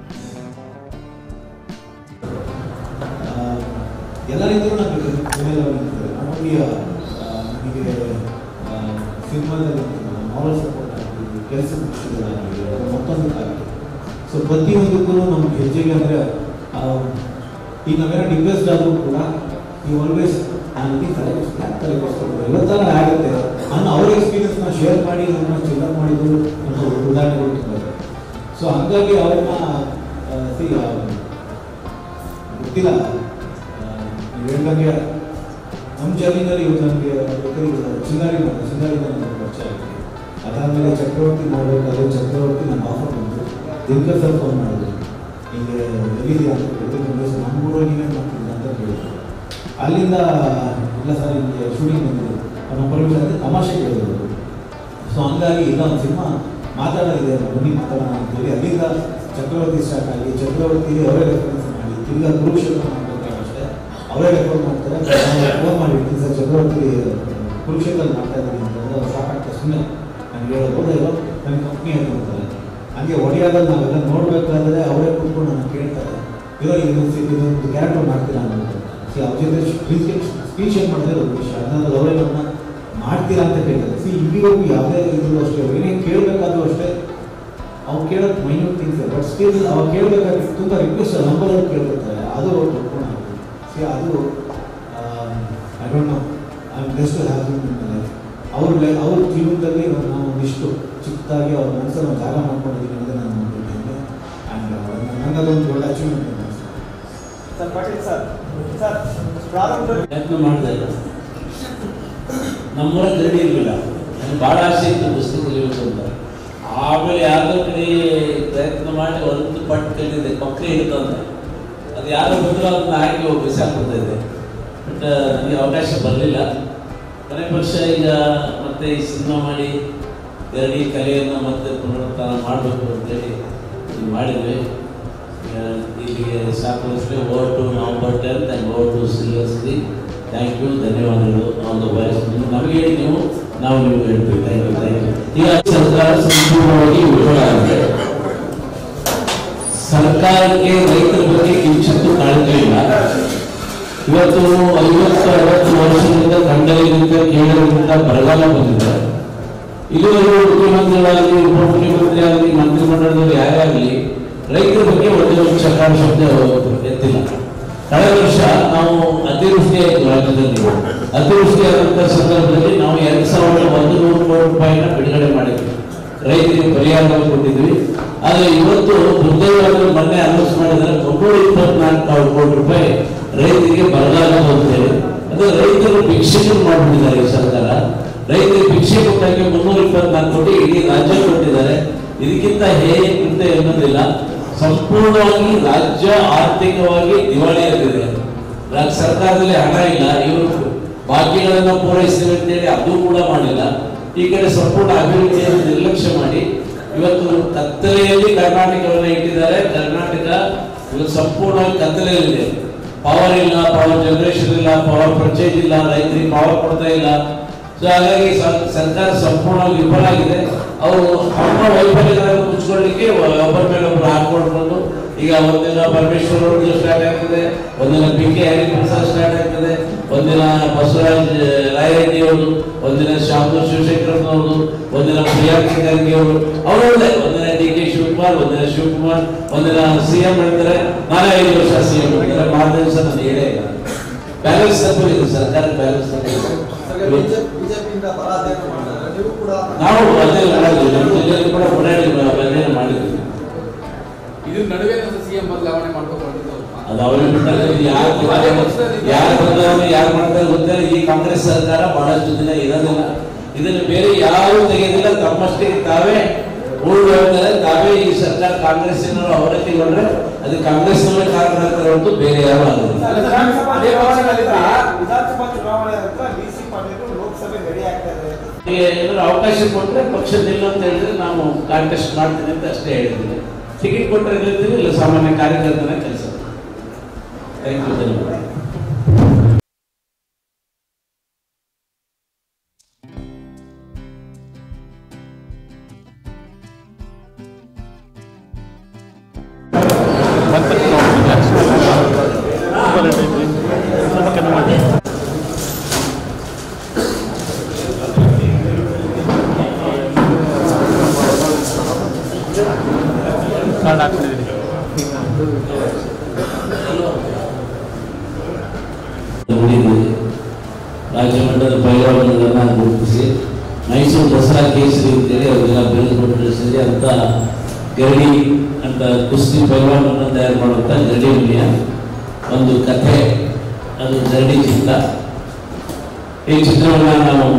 S4: ಎಲ್ಲ ರೀತಿಯೂ ನನಗೆ ಬೆಲೆ ಬಂದಿದೆ ನಮಗೆ ನನಗೆ ಸಿನಿಮಾದಲ್ಲಿ ಮಾರಲ್ ಸಪೋರ್ಟ್ ಆಗಲಿ ಕೆಲಸದ ವಿಷಯಗಳಾಗಲಿ ಅಥವಾ ಮತ್ತೊಂದಕ್ಕಾಗಲಿ ಸೊ ಪ್ರತಿಯೊಂದಕ್ಕೂ ನಮ್ಮ ಹೆಜ್ಜೆಗೆ ಅಂದರೆ ಈಗ ನಾವೇನೋ ಡಿಪ್ರೆಸ್ಡ್ ಆದರೂ ಕೂಡ ಈ ಆಲ್ವೇಸ್ ನಾನು ಈ ತಲೆ ಯಾಕೆ ತಲೆ ಕೆಡಿಸ್ಕೊಳ್ತಾರೆ ಎಲ್ಲ ಥರ ಆಗುತ್ತೆ ನಾನು ಅವ್ರ ಎಕ್ಸ್ಪೀರಿಯನ್ಸ್ನ ಶೇರ್ ಮಾಡಿ ನನ್ನ ಚಿಲ್ಲರ್ ಮಾಡಿದ್ದು ಒಂದು ಉದಾಹರಣೆಗಳು ತುಂಬ ಇದೆ ಸೊ ಹಂಗಾಗಿ ಅವ್ರನ್ನ ಸಿ ಗೊತ್ತಿಲ್ಲ ನೀವು ಹೇಳ್ದಂಗೆ ನಮ್ಮ ಜರ್ನಿನಲ್ಲಿ ಇವತ್ತು ನನಗೆ ಚಿನ್ನಾರಿ ಬಂತು ಚಿನ್ನಾರಿಂದ ನನಗೆ ಪರಿಚಯ ಆಗಿದೆ ಅದಾದಮೇಲೆ ಚಕ್ರವರ್ತಿ ಮಾಡಬೇಕಾದ್ರೆ ಚಕ್ರವರ್ತಿ ನನ್ನ ಆಫರ್ ಬಂತು ದಿನಕರ್ ಸರ್ ಫೋನ್ ಮಾಡಿದ್ರು ಹಿಂಗೆ ಎಲ್ಲಿದ್ದೀರಾ ಅಂತ ಕೇಳಿದ್ರು ನಮ್ಮ ನಮ್ಮ ಊರಲ್ಲಿ ನೀವೇನು ಮಾಡ್ತಿದ್ದ ಅಂತ ಕೇಳಿದ್ರು ಅಲ್ಲಿಂದ ಇಲ್ಲ ಸರ್ ಹಿಂಗೆ ಶೂಟಿಂಗ್ ಬಂದಿದೆ ನಮ್ಮ ಪರ್ಮಿಷನ್ ಅಂದರೆ ತಮಾಷೆ ಕೇಳಿದ್ರು ಸೊ ಹಂಗಾಗಿ ಇಲ್ಲ ಒಂದು ಸಿನಿಮಾ ಮಾತಾಡೋದಿದೆ ಬನ್ನಿ ಮಾತಾಡೋಣ ಅಂತೇಳಿ ಅಲ್ಲಿಂದ ಚಕ್ರವರ್ತಿ ಸ್ಟಾರ್ಟ್ ಆಗಿ ಚಕ್ರವರ್ತಿಗೆ ಅವರೇ ರೆಫರೆನ್ಸ್ ಮಾಡಿ ತಿರ್ಗಾ ಕುರುಕ್ಷೇತ್ರ ಮಾಡಬೇಕಾಗಷ್ಟೇ ಅವರೇ ರೆಫರ್ ಮಾಡ್ತಾರೆ ಫೋನ್ ಮಾಡಿರ್ತೀನಿ ಸರ್ ಚಕ್ರವರ್ತಿ ಕುರುಕ್ಷೇತ್ರ ಮಾಡ್ತಾ ಇದ್ದೀನಿ ಅಂತಂದ್ರೆ ಅವ್ರು ಸಾಕಾಗ್ತದೆ ಸುಮ್ಮನೆ ನನಗೆ ಹೇಳೋದು ಇಲ್ಲ ನನ್ನ ಕಂಪ್ನಿ ಅಂತ ಅಂತಾರೆ ಹಂಗೆ ಒಡೆಯಾದಲ್ಲಿ ನಾವೆಲ್ಲ ನೋಡಬೇಕಾದ್ರೆ ಅವರೇ ಕೂತ್ಕೊಂಡು ನನ್ನ ಕೇಳ್ತಾರೆ ಇರೋ ಇದೊಂದು ಇದೊಂದು ಕ್ಯಾರೆಕ್ಟರ್ ಮಾಡ್ತೀರಾ ಅಂತ ಸಿ ಅವ್ರ ಜೊತೆ ಸ್ಪೀಚ್ ಏನು ಮಾಡಿದ್ರೆ ಒಂದು ವಿಷಯ ಅದನ್ನ ಅವರೇ ನನ್ನ ಮಾಡ್ತೀರಾ ಅಂತ ಕೇಳ್ತಾರೆ ಸಿ ಇಲ್ಲಿವರೆಗೂ ಯಾವುದೇ ಇದ್ರು ಅಷ್ಟೇ ಏನೇ ಕೇಳಬೇಕಾದ್ರೂ ಅಷ್ಟೇ ಅವ್ರು ಕೇಳೋದು ಮೈನ್ಯೂಟ್ ಥಿಂಗ್ಸ್ ಬಟ್ ಸ್ಟಿಲ್ ಅವ್ರು ಕೇಳಬೇಕಾದ್ರೆ ತುಂಬ ರಿಕ್ವೆಸ್ಟ್ ನಂಬರ್ ಕೇಳ್ತಿರ್ತಾರೆ ಅದು ಅವ್ರು ತಿಳ್ಕೊಂಡು ಸಿ ಅದು I don't know I am best to have in life ಅವ್ರ ಲೈ ಅವ್ರ ಜೀವನದಲ್ಲಿ ಇವಾಗ ನಾವು ಒಂದಿಷ್ಟು ಚಿಕ್ಕದಾಗಿ ಅವ್ರ ಮನಸ್ಸಲ್ಲಿ ಒಂದು ಜಾಗ ಮಾಡ್ಕೊಂಡಿದ್ದೀನಿ ಅನ್ನೋದೇ ನಾನು ನೋಡ್ಬಿಟ್ಟಿದ್ದೆ ಆ್ಯಂಡ್ ನನಗದೊಂದು ಒಳ್ಳೆ ಅಚೀವ್ಮೆಂಟ್ ಅಂತ ಅನ್ಸುತ್ತೆ
S2: ಸರ್ ಪಾಟೀಲ್ ಸರ್ ಸರ್ ಪ್ರಾರಂಭದಲ್ಲಿ
S5: ಪ್ರಯತ್ನ ಮಾಡ್ತಾ ಇಲ್ಲ ನಮ್ಮೂರ ಗರಡಿ ಇರಲಿಲ್ಲ ನನಗೆ ಭಾಳ ಆಸೆ ಇತ್ತು ಪುಸ್ತಕ ಕಲಿಬೇಕು ಅಂತ ಆಮೇಲೆ ಯಾರ್ದೋ ಕಡೆ ಪ್ರಯತ್ನ ಮಾಡಿ ಒಂದು ಪಟ್ಟು ಕಲಿತಿದೆ ಕೊಕ್ಕರೆ ಹಿಡಿತಂತೆ ಅದು ಯಾರೋ ಬಂದರೂ ಅದನ್ನ ಹಾಕಿ ಹೋಗಿ ಬಿಸಾಕ್ಬಿಡ್ತಾ ಇದೆ ಬಟ್ ನನಗೆ ಅವಕಾಶ ಬರಲಿಲ್ಲ ಕೊನೆ ಪಕ್ಷ ಈಗ ಮತ್ತೆ ಈ ಸಿನಿಮಾ ಮಾಡಿ ಗರಡಿ ಕಲೆಯನ್ನು ಮತ್ತೆ ಪುನರುತ್ಥಾನ ಮಾಡಬೇಕು ಅಂತೇಳಿ ಇದು ಮಾಡಿದ್ವಿ ಆ, ಇಲ್ಲಿಗೆ ಸಾಕು ಅಷ್ಟೇ over to November tenth and over to ಸಿಲ್ವರ್ಸ್ಲಿ ಥ್ಯಾಂಕ್ ಯು ಧನ್ಯವಾದಗಳು ಆಲ್ ದ ಬಾಯ್ಸ್ ನಮಗೆ ಹೇಳಿ ನೀವು ನಾವು ನಿಮ್ಗೆ ಹೇಳ್ತೀವಿ ಥ್ಯಾಂಕ್ ಯು ಥ್ಯಾಂಕ್ ಯು ಈಗ ಸರ್ಕಾರ ಸಂಪೂರ್ಣವಾಗಿ ವಿಫಲ ಆಗಿದೆ ಸರ್ಕಾರಕ್ಕೆ ರೈತರ ಬಗ್ಗೆ ಕಿಂಚಿತ್ತು ಕಾಳಜಿ ಇಲ್ಲ ಇವತ್ತು ಐವತ್ತು ಅರವತ್ತು ವರ್ಷದಿಂದ ಕಂಡಲಿನಿಂದ ಕೇಳಲಿನಿಂದ ಬರಗಾಲ ಬಂದಿದೆ ಇಲ್ಲಿವರೆಗೂ ಮುಖ್ಯಮಂತ್ರಿಗಳಾಗಲಿ ಉಪಮುಖ್ಯಮಂತ್ರಿ ಆಗಲಿ ಮಂತ್ರಿಮಂಡಲದಲ್ಲಿ ಯಾರೇ ಆಗಲಿ ರೈತರ ಬಗ್ಗೆ ಒಂದೇ ಒಂದು ಚಕಾರ ಶಬ್ದ ಎತ್ತಿಲ್ಲ ಕಳೆದ ವರ್ಷ ನಾವು ಅತಿವೃಷ್ಟಿ ಆಯಿತು ರಾಜ್ಯದಲ್ಲಿ ಅತಿವೃಷ್ಟಿ ಆದಂಥ ಸಂದರ್ಭದಲ್ಲಿ ನಾವು ಎರಡು ಸಾವಿರದ ಒಂದು ನೂರು ಕೋಟಿ ರೂಪಾಯಿನ ಬಿಡುಗಡೆ ಮಾಡಿದ್ವಿ ರೈತರಿಗೆ ಪರಿಹಾರ ಕೊಟ್ಟಿದ್ವಿ ಆದರೆ ಇವತ್ತು ದುರ್ದೈವಾದ ಮೊನ್ನೆ ಅನೌನ್ಸ್ ಮಾಡಿದರೆ ಮುನ್ನೂರ ಇಪ್ಪತ್ನಾಲ್ಕು ಸಾವಿರ ಕೋಟಿ ರೂಪಾಯಿ ರೈತರಿಗೆ ಬರಗಾಲ ಅಂತೇಳಿ ಅದು ರೈತರು ಭಿಕ್ಷೆಗಳು ಮಾಡಿಬಿಟ್ಟಿದ್ದಾರೆ ಈ ಸರ್ಕಾರ ರೈತರಿಗೆ ಭಿಕ್ಷೆ ಕೊಟ್ಟಾಗೆ ಮುನ್ನೂರ ಇಪ್ಪತ್ನಾಲ್ಕು ಕೋಟಿ ಇಡೀ ರಾಜ್ಯ ಕೊಟ್ಟಿದ್ದಾರೆ ಇದಕ್ಕಿಂತ ಹೇಗೆ ಕೃತ್ಯ ಎನ್ನುವುದಿಲ್ಲ ಸಂಪೂರ್ಣವಾಗಿ ರಾಜ್ಯ ಆರ್ಥಿಕವಾಗಿ ದಿವಾಳಿಯಾಗಿದೆ ರಾಜ್ಯ ಸರ್ಕಾರದಲ್ಲಿ ಹಣ ಇಲ್ಲ ಇವರು ಬಾಕಿಗಳನ್ನು ಪೂರೈಸ್ತೀವಿ ಅಂತೇಳಿ ಅದು ಕೂಡ ಮಾಡಿಲ್ಲ ಈ ಕಡೆ ಸಂಪೂರ್ಣ ಅಭಿವೃದ್ಧಿಯನ್ನು ನಿರ್ಲಕ್ಷ್ಯ ಮಾಡಿ ಇವತ್ತು ಕತ್ತಲೆಯಲ್ಲಿ ಕರ್ನಾಟಕವನ್ನು ಇಟ್ಟಿದ್ದಾರೆ ಕರ್ನಾಟಕ ಇವತ್ತು ಸಂಪೂರ್ಣವಾಗಿ ಕತ್ತಲೆಯಲ್ಲಿದೆ ಪವರ್ ಇಲ್ಲ ಪವರ್ ಜನರೇಷನ್ ಇಲ್ಲ ಪವರ್ ಪರ್ಚೇಸ್ ಇಲ್ಲ ರೈತರಿಗೆ ಪವರ್ ಕೊಡ್ತಾ ಇಲ್ಲ ಸೊ ಹಾಗಾಗಿ ಸರ್- ಸರ್ಕಾರ ಸಂಪೂರ್ಣವಾಗಿ ವಿಫಲ ಆಗಿದೆ ಅವರು ನಮ್ಮ ವೈಫಲ್ಯಗಳನ್ನು ಮುಚ್ಕೊಳ್ಳಿಕ್ಕೆ ಒಬ್ಬರ ಮೇಲೆ ಒಬ್ಬರು ಹಾಕೊಳ್ಕೊಂಡು ಈಗ ಒಂದಿನ ಪರಮೇಶ್ವರ್ ಅವ್ರದ್ದು ಸ್ಟಾರ್ಟ್ ಆಗ್ತದೆ ಒಂದಿನ ಪಿ ಕೆ ಹರಿಪ್ರಸಾದ್ ಸ್ಟಾರ್ಟ್ ಆಗ್ತದೆ ಒಂದಿನ ಬಸವರಾಜ್ ರಾಯರೆಡ್ಡಿ ಅವರು ಒಂದಿನ ಶಾಮನೂರ್ ಶಿವಶಂಕರ್ ಅವರು ಒಂದಿನ ಪ್ರಿಯಾಂಕ ಖರ್ಗೆ ಅವರು ಅವರೊಳ್ಳೆ ಒಂದಿನ ಡಿ ಕೆ ಶಿವಕುಮಾರ್ ಒಂದಿನ ಶಿವಕುಮಾರ್ ಒಂದಿನ ಸಿ ಎಂ ಹೇಳ್ತಾರೆ ನಾನೇ ಐದು ವರ್ಷ ಸಿ ಎಂ ಹೇಳ್ತಾರೆ ಮಾರು ದಿವಸ ನಾನು ಹೇಳೇ ಇಲ್ಲ ಬ್ಯಾಲೆನ್ಸ್ ತಪ್ಪಿದೆ ಸರ್ಕಾರ ಬ್ಯಾಲೆನ್ಸ್ ತಪ್ಪಿದೆ
S3: ಬಿಜೆಪಿಯಿಂದ ಬರ ಅಧ್ಯಯನ ಮಾಡ್ತಾರೆ ನೀವು ಕೂಡ
S5: ನಾವು ಅಧ್ಯಯನ ಮಾಡಿದ್ವಿ ನಮ್ಮ ಜಿಲ್ಲೆಯಲ್ಲಿ ಕೂಡ ಓಡಾಡಿ ಅಧ್ಯಯನ ಮಾಡಿದ್ವಿ
S6: ಇದ್ರ ನಡುವೆ ಸಿಎಂ ಬದಲಾವಣೆ ಮಾಡ್ಕೊಂಡು
S5: ಅದು ಅವ್ರಿಗೆ ಬಿಟ್ಟರೆ ಯಾರು ಯಾರು ಬಂದವರು ಯಾರು ಮಾಡ್ತಾರೆ ಗೊತ್ತಿಲ್ಲ ಈ ಕಾಂಗ್ರೆಸ್ ಸರ್ಕಾರ ಬಹಳಷ್ಟು ದಿನ ಇರೋದಿಲ್ಲ ಇದನ್ನು ಬೇರೆ ಯಾರು ತೆಗೆದಿಲ್ಲ ತಮ್ಮಷ್ಟಿಗೆ ತಾವೇ ಉಳ್ಳು ಹೇಳ್ತಾರೆ ತಾವೇ ಈ ಸರ್ಕಾರ ಕಾಂಗ್ರೆಸ್ಸಿನವರು ಅವರತ್ತಿಗೊಂಡ್ರೆ ಅದು ಕಾಂಗ್ರೆಸ್ನವರೇ ಕಾರಣ ಆಗ್ತಾರೆ ಹೊರತು ಬೇರೆ ಯಾರು ಆಗೋದಿಲ್ಲ
S2: ವಿಧಾನಸಭಾ
S6: ಅದೇ ಪಕ್ಷದಲ್ಲಿ
S2: ಚುನಾವಣೆ ವಿಧಾನಸಭಾ ಚುನಾವಣೆ ನಂತರ ಡಿ ಸಿ ಪಾಟೀಲ್ ಲೋಕಸಭೆ ರೆಡಿ ಆಗ್ತಾ ಇದ್ದಾರೆ
S5: ಈಗ ಏನಾದ್ರು ಅವಕಾಶ ಕೊಟ್ಟರೆ ಪಕ್ಷ ನಿಲ್ಲ ಅಂತ ಹೇಳಿದ್ರೆ ನಾವು ಕಾಂಟೆಸ್ಟ್ ಮಾಡ್ತೀನಿ ಅಂತ ಅಷ್ಟೇ ಹೇಳಿದ್ದೀನಿ ಟಿಕೆಟ್ ಕೊಟ್ಟರೆ ನಿಲ್ತೀವಿ ಇಲ್ಲ ಸಾಮಾನ್ಯ ಕಾರ್ಯಕರ್ತನ ಕೆಲಸ ಥ್ಯಾಂಕ್ ಯು ಧನ್ಯವಾದ ನೋಡಿದ್ದೀವಿ ರಾಜ್ಯ ಮಟ್ಟದ ಪೈಲವಾನಗಳನ್ನು ಗುರುತಿಸಿ ಮೈಸೂರು ದಸರಾ ಕೇಸರಿ ಅಂತೇಳಿ ಅವರಿಗೆಲ್ಲ ಬಿರುದು ಕೊಟ್ಟು ಸರಿ ಅಂತ ಗರಡಿ ಅಂತ ಕುಸ್ತಿ ಪೈಲವಾನನ್ನು ತಯಾರು ಮಾಡುವಂಥ ಗರಡಿ ಮನೆಯ ಒಂದು ಕಥೆ ಅದು ಗರಡಿ ಚಿತ್ರ ಈ ಚಿತ್ರವನ್ನು ನಾವು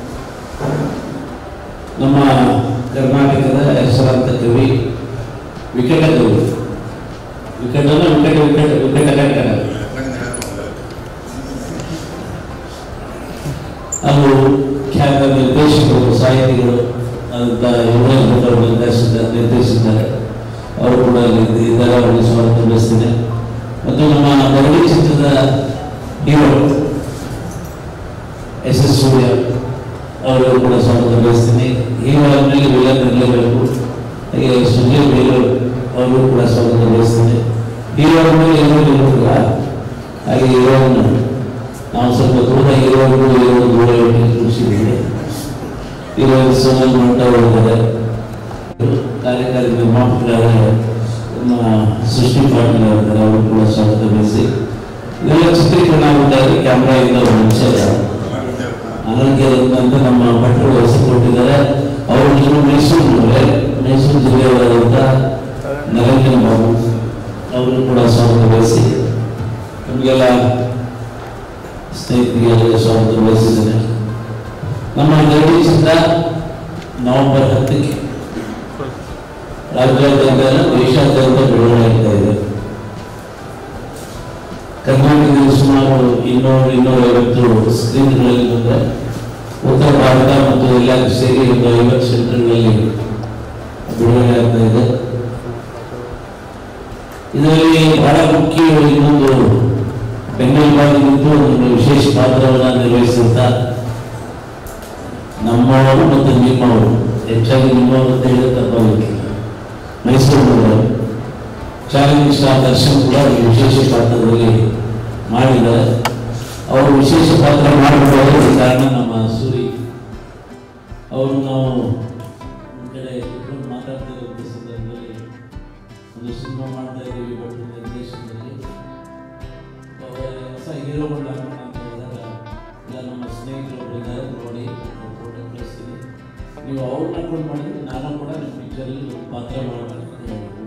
S5: ನಮ್ಮ ಕರ್ನಾಟಕದ ಹೆಸರಾಂತ ಕವಿ ವಿಕಟ ಕವಿ ವಿಕಟನ ವಿಕಟ ವಿಕಟ ವಿಕಟಕರ ಹಾಗೂ ಖ್ಯಾತ ನಿರ್ದೇಶಕರು ಸಾಹಿತಿಗಳು ಅಂತ ಯುವರಾಜ್ ಭಟ್ ಅವರು ನಿರ್ದೇಶಿಸಿದ್ದಾರೆ ನಿರ್ದೇಶಿಸಿದ್ದಾರೆ ಅವರು ಕೂಡ ಇಲ್ಲಿ ಇದ್ದಾರೆ ಅವರಿಗೆ ಸ್ವಾಗತ ಬಯಸ್ತೇನೆ ಮತ್ತು ನಮ್ಮ ಗರಡಿ ಚಿತ್ರದ ಹೀರೋ ಎಸ್ ಎಸ್ ಸೂರ್ಯ ಅವರಿಗೂ ಕೂಡ ಸ್ವಾಗತ ಬಯಸ್ತೀನಿ ಹೀರೋ ಆದಮೇಲೆ ವಿಲನ್ ಇರಲೇಬೇಕು ಹಾಗೆ ಸುಜಯ್ ಬೇಲೂರು ಅವರು ಕೂಡ ಸ್ವಾಗತ ಬಯಸ್ತೀನಿ ಹೀರೋ ಆದಮೇಲೆ ಎಲ್ಲರೂ ಇರೋದಿಲ್ಲ ಹಾಗೆ ಹೀರೋವನ್ನು ನಾವು ಸ್ವಲ್ಪ ದೂರ ಇರೋದು ಇರೋ ದೂರ ಕೃಷಿದ್ದೀವಿ ಇರೋ ಸೋನಲ್ ಮಟ್ಟ ಹೋಗಿದ್ದಾರೆ ಕಾರ್ಯಕಾರಿ ನಿರ್ಮಾಪಕರಾದ ನಮ್ಮ ಸೃಷ್ಟಿ ಪಾಟೀಲ್ ಅವರಿದ್ದಾರೆ ಅವರು ಕೂಡ ಸ್ವಾಗತ ಬಯಸಿ ಇದೆಲ್ಲ ಚಿತ್ರೀಕರಣ ಆಗುತ್ತಾದ್ರೆ ಕ್ಯಾಮ್ರಾ ಇಂದ ಒಂದು ನಿಮಿಷ ಅನಂತರದ ಅಂತ ನಮ್ಮ ಭಟ್ರು ಹೆಸರು ಕೊಟ್ಟಿದ್ದಾರೆ ಅವರು ನೀವು ಮೈಸೂರಿನವರೇ ಮೈಸೂರು ಜಿಲ್ಲೆಯವರಾದಂಥ ನರೇಂದ್ರ ಬಾಬು ಅವರು ಕೂಡ ಸ್ವಾಗತ ವಹಿಸಿ ನಮಗೆಲ್ಲ ಸ್ನೇಹಿತರಿಗೆ ಸ್ವಾಗತ ವಹಿಸಿದ್ದೇನೆ ನಮ್ಮ ನಿರ್ದೇಶಿಸಿದ ನವೆಂಬರ್ ಹತ್ತಕ್ಕೆ ರಾಜ್ಯಾದ್ಯಂತ ದೇಶಾದ್ಯಂತ ಬಿಡುಗಡೆ ಆಗ್ತಾ ಇದೆ ಕರ್ನಾಟಕದಲ್ಲಿ ಸುಮಾರು ಇನ್ನೂರು ಇನ್ನೂರೈವತ್ತು ಸ್ಕ್ರೀನ್ಗಳಲ್ಲಿ ಬಂದರೆ ಉತ್ತರ ಭಾರತ ಮತ್ತು ಎಲ್ಲ ಸೇರಿ ಒಂದು ಐವತ್ತು ಸೆಂಟರ್ಗಳಲ್ಲಿ ಬಿಡುಗಡೆ ಆಗ್ತಾ ಇದೆ ಇದರಲ್ಲಿ ಬಹಳ ಮುಖ್ಯ ಇನ್ನೊಂದು ಬೆನ್ನೆಲುಬಾಗಿ ನಿಂತು ಒಂದು ವಿಶೇಷ ಪಾತ್ರವನ್ನು ನಿರ್ವಹಿಸಿದಂಥ ನಮ್ಮವರು ಮತ್ತು ನಿಮ್ಮವರು ಹೆಚ್ಚಾಗಿ ನಿಮ್ಮವರು ಅಂತ ಹೇಳಿದ್ರೆ ತಪ್ಪಾಗಲಿಕ್ಕಿಲ್ಲ ಮೈಸೂರಿನವರು ಚಾಲೆಂಜ್ ಸ್ಟಾರ್ ದರ್ಶನ್ ಕೂಡ ಈ ವಿಶೇಷ ಪಾತ್ರದಲ್ಲಿ ಮಾಡಿದ್ದಾರೆ ಅವರು ವಿಶೇಷ ಪಾತ್ರ ಮಾಡಬಹುದಾದ ಕಾರಣ ನಮ್ಮ ಸೂರಿ ಅವರು ನಾವು ಒಂದು ಕಡೆ ಕೂತ್ಕೊಂಡು ಮಾತಾಡ್ತಾ ಇರುವಂಥ ಸಂದರ್ಭದಲ್ಲಿ ಒಂದು ಸಿನಿಮಾ ಮಾಡ್ತಾ ಇದ್ದೀವಿ ಬಟ್ ನಿರ್ದೇಶನದಲ್ಲಿ ಅವರ ಹೊಸ ಹೀರೋಗಳನ್ನ ಹಾಕೋಣ ಅಂತ ಹೇಳಿದಾಗ ಇಲ್ಲ ನಮ್ಮ ಸ್ನೇಹಿತರು ಒಬ್ರು ಇದ್ದಾರೆ ನೋಡಿ ಫೋಟೋ ಕಳಿಸ್ತೀನಿ ನೀವು ಅವ್ರನ್ನ ಹಾಕೊಂಡು ಮಾಡಿದ್ರೆ ನಾನು ಕೂಡ ನಿಮ್ಮ ಪಿಕ್ಚರಲ್ಲಿ ಒಂದು ಪಾತ್ರ ಮಾಡಬೇಕು ಅಂತ ಹೇಳಿದ್ರು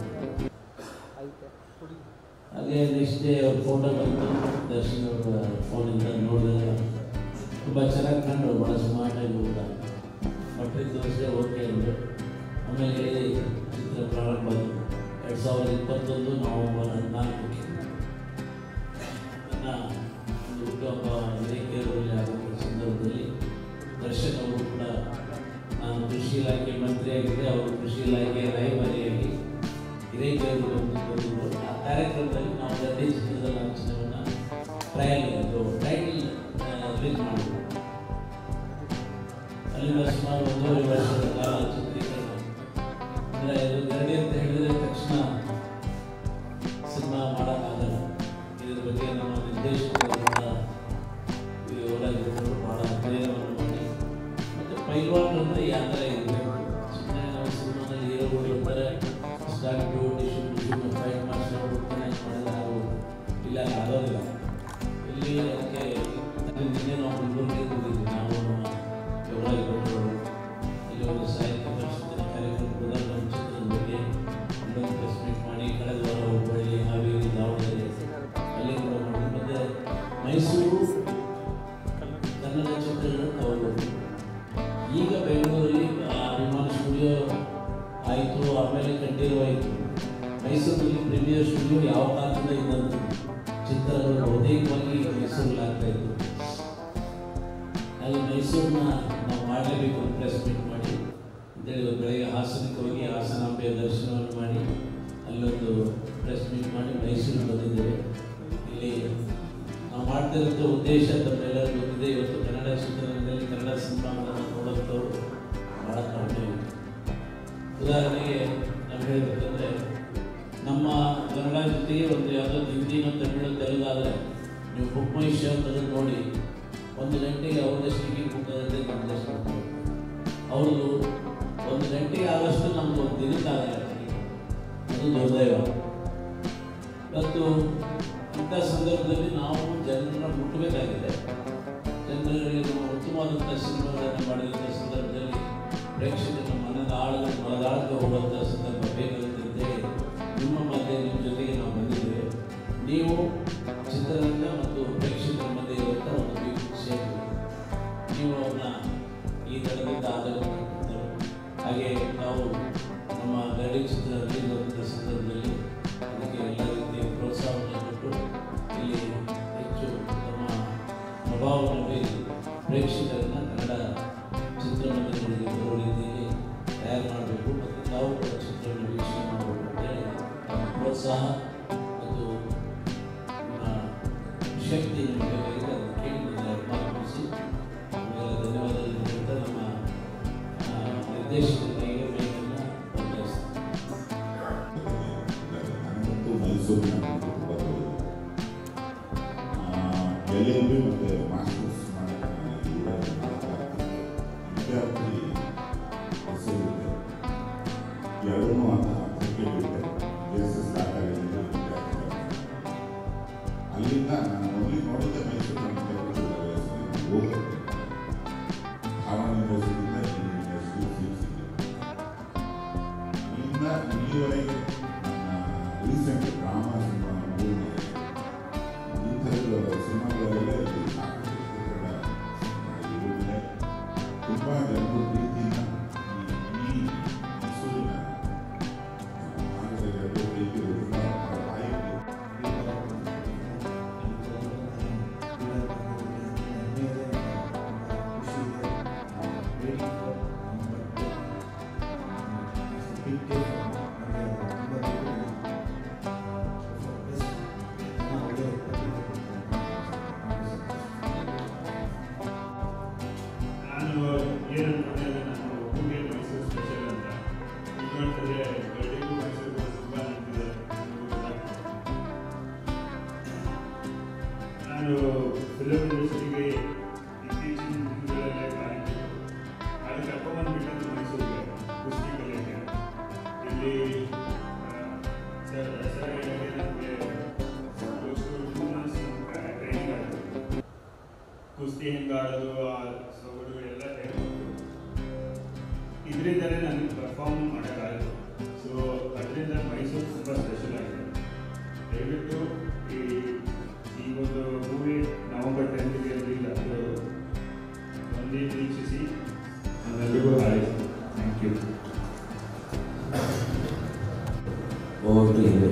S5: ಹಾಗೆ ನೆಕ್ಸ್ಟ್ ಡೇ ಅವ್ರ ಫೋಟೋ ಬಂತು ದರ್ಶನ್ ಅವರ ಫೋನಿಂದ ನೋಡಿದಾಗ ತುಂಬ ಚೆನ್ನಾಗಿ ಕಂಡು ಭಾಳ ಸ್ಮಾರ್ಟಾಗಿ ಊಟ ಬಟ್ಟೆ ತೋರಿಸಿದೆ ಓಕೆ ಅಂದರು ಆಮೇಲೆ ಹೇಳಿ ಚಿತ್ರ ಪ್ರಾರಂಭ ಆಯಿತು ಎರಡು ಸಾವಿರದ ಇಪ್ಪತ್ತೊಂದು ನವೆಂಬರ್ ಹದಿನಾಲ್ಕಕ್ಕೆ ನನ್ನ ಒಂದು ಹುಟ್ಟುಹಬ್ಬ ಹಿರೇಕೆರೂರಲ್ಲಿ ಆಗುವ ಸಂದರ್ಭದಲ್ಲಿ ದರ್ಶನ್ ಅವರು ಕೂಡ ನಾನು ಕೃಷಿ ಇಲಾಖೆ ಮಂತ್ರಿಯಾಗಿದ್ದೆ ಅವರು ಕೃಷಿ ಇಲಾಖೆ ರಾಯಭಾರಿಯಾಗಿ ಹಿರೇಕೆರೂರು ಅಂತ ಬಂದಿದ್ದರು ಆ ಕಾರ್ಯಕ್ರಮದಲ್ಲಿ ನಾವು ಗದ್ದೆ ಚಿತ್ರದ ಲಾಂಛನವನ್ನು ಟ್ರಯಲ್ ಅದು ಟೈಟಲ್ ರಿಲೀಸ್ ಮಾಡಿದ್ವಿ ಅಲ್ಲಿಂದ ಸುಮಾರು ಒಂದೂವರೆ ವರ್ಷದ ಕಾಲ ಚಿತ್ರೀಕರಣ ಅಂದರೆ ಇದು ಗರಡಿ ಅಂತ ಹೇಳಿದ್ರೆ ತಕ್ಷಣ ಸಿನಿಮಾ ಮಾಡೋಕ್ಕಾಗಲ್ಲ ಇದ್ರ ಬಗ್ಗೆ ನಮ್ಮ ನಿರ್ದೇಶಕರು ಕೂಡ ಇವರಾಗಿದ್ದರು ಭಾಳ ಅಧ್ಯಯನವನ್ನು ಮಾಡಿ ಮತ್ತು ಪೈಲ್ವಾನ್ ಅಂದರೆ ಯಾವ ಥರ ಇರಬೇಕು ಸುಮ್ಮನೆ ನಾವು ಸಿನಿಮಾದಲ್ಲಿ ಹೀರೋಗಳು ಇರ್ತಾರೆ ಸ್ಟಾರ್ಟು ಡಿಶು ಡಿಶು ಫೈಟ್ ಮಾಡಿಸ್ಕೊಂಡು ಹೋಗ್ತಾನೆ ಮಾಡಿದ್ರೆ ಅವರು ಇಲ್ಲ ಆಗೋದಿಲ್ಲ ಇಲ್ಲಿ ಅದಕ್ಕೆ ನಿನ್ನೆ ನಾವು ಬೆಂಗಳೂರಿಗೆ ಹೋಗಿದ್ವಿ ನಾವು ನಮ್ಮ ಯುವರಾಜ್ ಭಟ್ರು ಇಲ್ಲಿ ಒಂದು ಸಾಹಿತ್ಯ ಪರಿಷತ್ತಿನ ಕಾರ್ಯಕ್ರಮ ಕೂಡ ನಮ್ಮ ಚಿತ್ರದ ಬಗ್ಗೆ ಇನ್ನೊಂದು ಪ್ರೆಸ್ ಮೀಟ್ ಮಾಡಿ ಕಳೆದ ವಾರ ಹುಬ್ಬಳ್ಳಿ ಹಾವೇರಿ ದಾವಣಗೆರೆ ಅಲ್ಲಿ ಕೂಡ ಮಾಡಿ ಮತ್ತೆ ಮೈಸೂರು ಕನ್ನಡ ಚಿತ್ರಗಳು ಅವರು ಈಗ ಬೆಂಗಳೂರಲ್ಲಿ ಆ ಅಭಿಮಾನ ಸ್ಟುಡಿಯೋ ಆಯಿತು ಆಮೇಲೆ ಕಂಠೀರವ ಆಯಿತು ಮೈಸೂರಿನಲ್ಲಿ ಪ್ರೀಮಿಯರ್ ಸ್ಟುಡಿಯೋ ಯಾವ ಕಾಲದಿಂದ ಇದ್ದಂಥ ಚಿತ್ರಗಳು ಬಹುತೇಕವಾಗಿ ಈಗ ಮೈಸೂರಲ್ಲಿ ಆಗ್ತಾ ಇತ್ತು ಅಲ್ಲಿ ಮೈಸೂರನ್ನ ನಾವು ಮಾಡಲೇಬೇಕು ಅಂತ ಪ್ರೆಸ್ ಮೀಟ್ ಮಾಡಿ ಅಂತೇಳಿ ಇವತ್ತು ಬೆಳಗ್ಗೆ ಹಾಸನಕ್ಕೆ ಹೋಗಿ ಹಾಸನಾಂಬೆಯ ದರ್ಶನವನ್ನು ಮಾಡಿ ಅಲ್ಲೊಂದು ಪ್ರೆಸ್ ಮೀಟ್ ಮಾಡಿ ಮೈಸೂರಿಗೆ ಬಂದಿದ್ದೇವೆ ಇಲ್ಲಿ ನಾವು ಮಾಡ್ತಿರೋಂಥ ಉದ್ದೇಶ ತಮ್ಮೆಲ್ಲರೂ ಗೊತ್ತಿದೆ ಇವತ್ತು ಕನ್ನಡ ಚಿತ್ರರಂಗದಲ್ಲಿ ಕನ್ನಡ ಸಿನಿಮಾಗಳನ್ನು ನೋಡುವಂಥವ್ರು ಭಾಳ ಕಡಿಮೆ ಇದೆ. ಉದಾಹರಣೆಗೆ ನಾವು ಹೇಳಬೇಕಂದ್ರೆ ನಮ್ಮ ಕನ್ನಡ ಜೊತೆಗೆ ಒಂದು ಯಾವುದೋ ಹಿಂದಿನೋ ತಮಿಳು ತೆಲುಗು ಆದರೆ ನೀವು ಬುಕ್ ಮೈ ಶೋ ತೆಗೆದು ನೋಡಿ ಒಂದು ಗಂಟೆಗೆ ಅವ್ರದ್ದಷ್ಟು ಟಿಕೆಟ್ ಬುಕ್ ಆಗುತ್ತೆ ನಮ್ಮದಷ್ಟು ಅವ್ರದ್ದು ಒಂದು ಗಂಟೆಗೆ ಆದಷ್ಟು ನಮ್ಮದು ಒಂದು ದಿನಕ್ಕೆ ಆಗಲ್ಲ ಅದು ದುರ್ದೈವ ಮತ್ತು ಇಂಥ ಸಂದರ್ಭದಲ್ಲಿ ನಾವು ಜನರನ್ನ ಮುಟ್ಟಬೇಕಾಗಿದೆ ಜನರಿಗೆ ನಾವು ಉತ್ತಮವಾದಂಥ ಸಿನಿಮಾಗಳನ್ನು ಮಾಡಿದಂಥ ಸಂದರ್ಭದಲ್ಲಿ ಪ್ರೇಕ್ಷಕರ ಮನದ ಆಳದ ಮನದಾಳಕ್ಕೆ ಹೋಗುವಂಥ ಸಂದರ್ಭ ಬೇಕಾಗುತ್ತೆ ಅಂತೇಳಿ ನಿಮ್ಮ ಮಧ್ಯೆ ನಿಮ್ಮ ಜೊತೆಗೆ ನಾವು ಬಂದಿದ್ದೇವೆ ನೀವು ಚಿತ್ರರಂಗ ಮತ್ತು ಪ್ರೇಕ್ಷಕರ ಮಧ್ಯೆ ಇರುವಂಥ ಒಂದು ಬಿಗ್ ಸೇತುವೆ ನೀವು ಅವ್ರನ್ನ ಈ ದಳದಿಂದ ಆಧಾರ ಹಾಗೆ ನಾವು ನಮ್ಮ ಗಡಿ ಚಿತ್ರ ರಿಲೀಸ್ ಆದಂಥ ಸಂದರ್ಭದಲ್ಲಿ ಅದಕ್ಕೆ ಎಲ್ಲ ರೀತಿಯ ಪ್ರೋತ್ಸಾಹವನ್ನು ಕೊಟ್ಟು ಇಲ್ಲಿ ಹೆಚ್ಚು ನಮ್ಮ ಪ್ರಭಾವವನ್ನು ಬೀರಿ ಪ್ರೇಕ್ಷಕರನ್ನ ಕನ್ನಡ ಚಿತ್ರಮಂದಿರಗಳಿಗೆ ಬರುವ ರೀತಿಯಲ್ಲಿ ತಯಾರು ಮಾಡಬೇಕು ಮತ್ತು ತಾವು ಕೂಡ ಚಿತ್ರವನ್ನು ವೀಕ್ಷಣೆ ಮಾಡಬೇಕು ಅಂತೇಳಿ ನಮ್ಮ ಪ್ರೋತ್ಸಾಹ ಮತ್ತು ನಿಮ್ಮ ಶಕ್ತಿ ನಿಮಗೆ ಬೇಕಾಗಿದೆ ಅದನ್ನು ಕೇಳಿ ನನಗೆ ಮಾರ್ಪಡಿಸಿ ನಿಮಗೆಲ್ಲ ಧನ್ಯವಾದಗಳು ಹೇಳ್ತಾ ನಮ್ಮ ಆ, ನಿರ್ದೇಶಕರಿಗೆ ಬೇಕನ್ನು ಬದಲಾಯಿಸ್ತೀನಿ
S1: ಮತ್ತು ಮೈಸೂರಿನ ಕುಟುಂಬದವರು ಎಲ್ ಎಲ್ ಬಿ ಮತ್ತು ಮಾಸ್ಟರ್ಸ್ ವಿದ್ಯಾರ್ಥಿ ಹೆಸರಿದೆ ಎರಡನ್ನೂ ಅಂತ ಕ್ರಿಕೆಟ್ ಇದೆ ಬೇಸಿಸ್ ಸ್ಟಾರ್ಟ್ ಆಗಿದೆ ವಿದ್ಯಾರ್ಥಿಗಳು ಅಲ್ಲಿಂದ ನಾನು ಮೊದಲಿಗೆ ನೋಡಿದ್ದೆ ಮೈಸೂರು ಓದೋದು ಹಾರ್ವರ್ಡ್ ಯೂನಿವರ್ಸಿಟಿಯಿಂದ ಈ ಯೂನಿವರ್ಸಿಟಿ ಸೀಟ್ ಸಿಕ್ಕಿದೆ ಅಲ್ಲಿಂದ ಇಲ್ಲಿವರೆಗೆ ನನ್ನ ರೀಸೆಂಟ್ ಡ್ರಾಮಾ ಸಿನಿಮಾ ಮೂವಿ ಈ ಥರದ ಸಿನಿಮಾಗಳೆಲ್ಲ ಇಲ್ಲಿ ಸಾಕಷ್ಟು ಚಿತ್ರಗಳ ಮಾಡಿರುವುದೇ ತುಂಬ ಜನರು ಪ್ರೀತಿಯಿಂದ ಈ ಈ ಮೈಸೂರಿನ ನಾಗರಿಕರು ಪ್ರೀತಿ ತುಂಬ ತಾಯಿ
S7: ನಾನು ಏನಂತಂದ್ರೆ ನಾನು ಒಬ್ಬಗೆ ಮೈಸೂರು ಸ್ಪೆಷಲ್ ಅಂತ ಈಗ ನೋಡ್ತಿದ್ರೆ ಗಡಿಗೂ ಮೈಸೂರು ತುಂಬ ನಿಂತಿದೆ ನಾನು ಫಿಲಮ್ ಇಂಡಸ್ಟ್ರಿಗೆ ಇತ್ತೀಚಿನ ದಿನಗಳಲ್ಲೇ ಕಾಲಿಟ್ಟಿದ್ದು ಅಲ್ಲಿ ಕರ್ಕೊಂಡ್ಬಂದ್ಬಿಟ್ಟು ಮೈಸೂರಿಗೆ ಕುಸ್ತಿ ಕಲಿಯೋಕ್ಕೆ ಇಲ್ಲಿ ಸರ್ ಸರ್ ಹೇಳಿದ್ರೆ ನಮಗೆ close to two months training ಆಯಿತು ಕುಸ್ತಿ ಹೆಂಗೆ ಆಡೋದು ಆ ಸೊಗಡು ಎಲ್ಲ ಹೇಳ್ಕೊಟ್ಟು ಇದರಿಂದಲೇ ನನಗೆ ಪರ್ಫಾರ್ಮ್ ಮಾಡೋಕ್ಕಾಯಿತು ಸೊ ಅದರಿಂದ ಮೈಸೂರು ತುಂಬ ಸ್ಪೆಷಲ್ ಆಗಿದೆ ದಯವಿಟ್ಟು ಈ ಈ ಒಂದು ಮೂವಿ ನವಂಬರ್ ಟೆಂತ್ಗೆ ರಿಲೀಸ್ ಆಗ್ತಿರೋದು ಒಂದೇ ವೀಕ್ಷಿಸಿ ನಮ್ಮೆಲ್ಲರಿಗೂ ಹಾರೈಸಿ thank you
S5: over to hero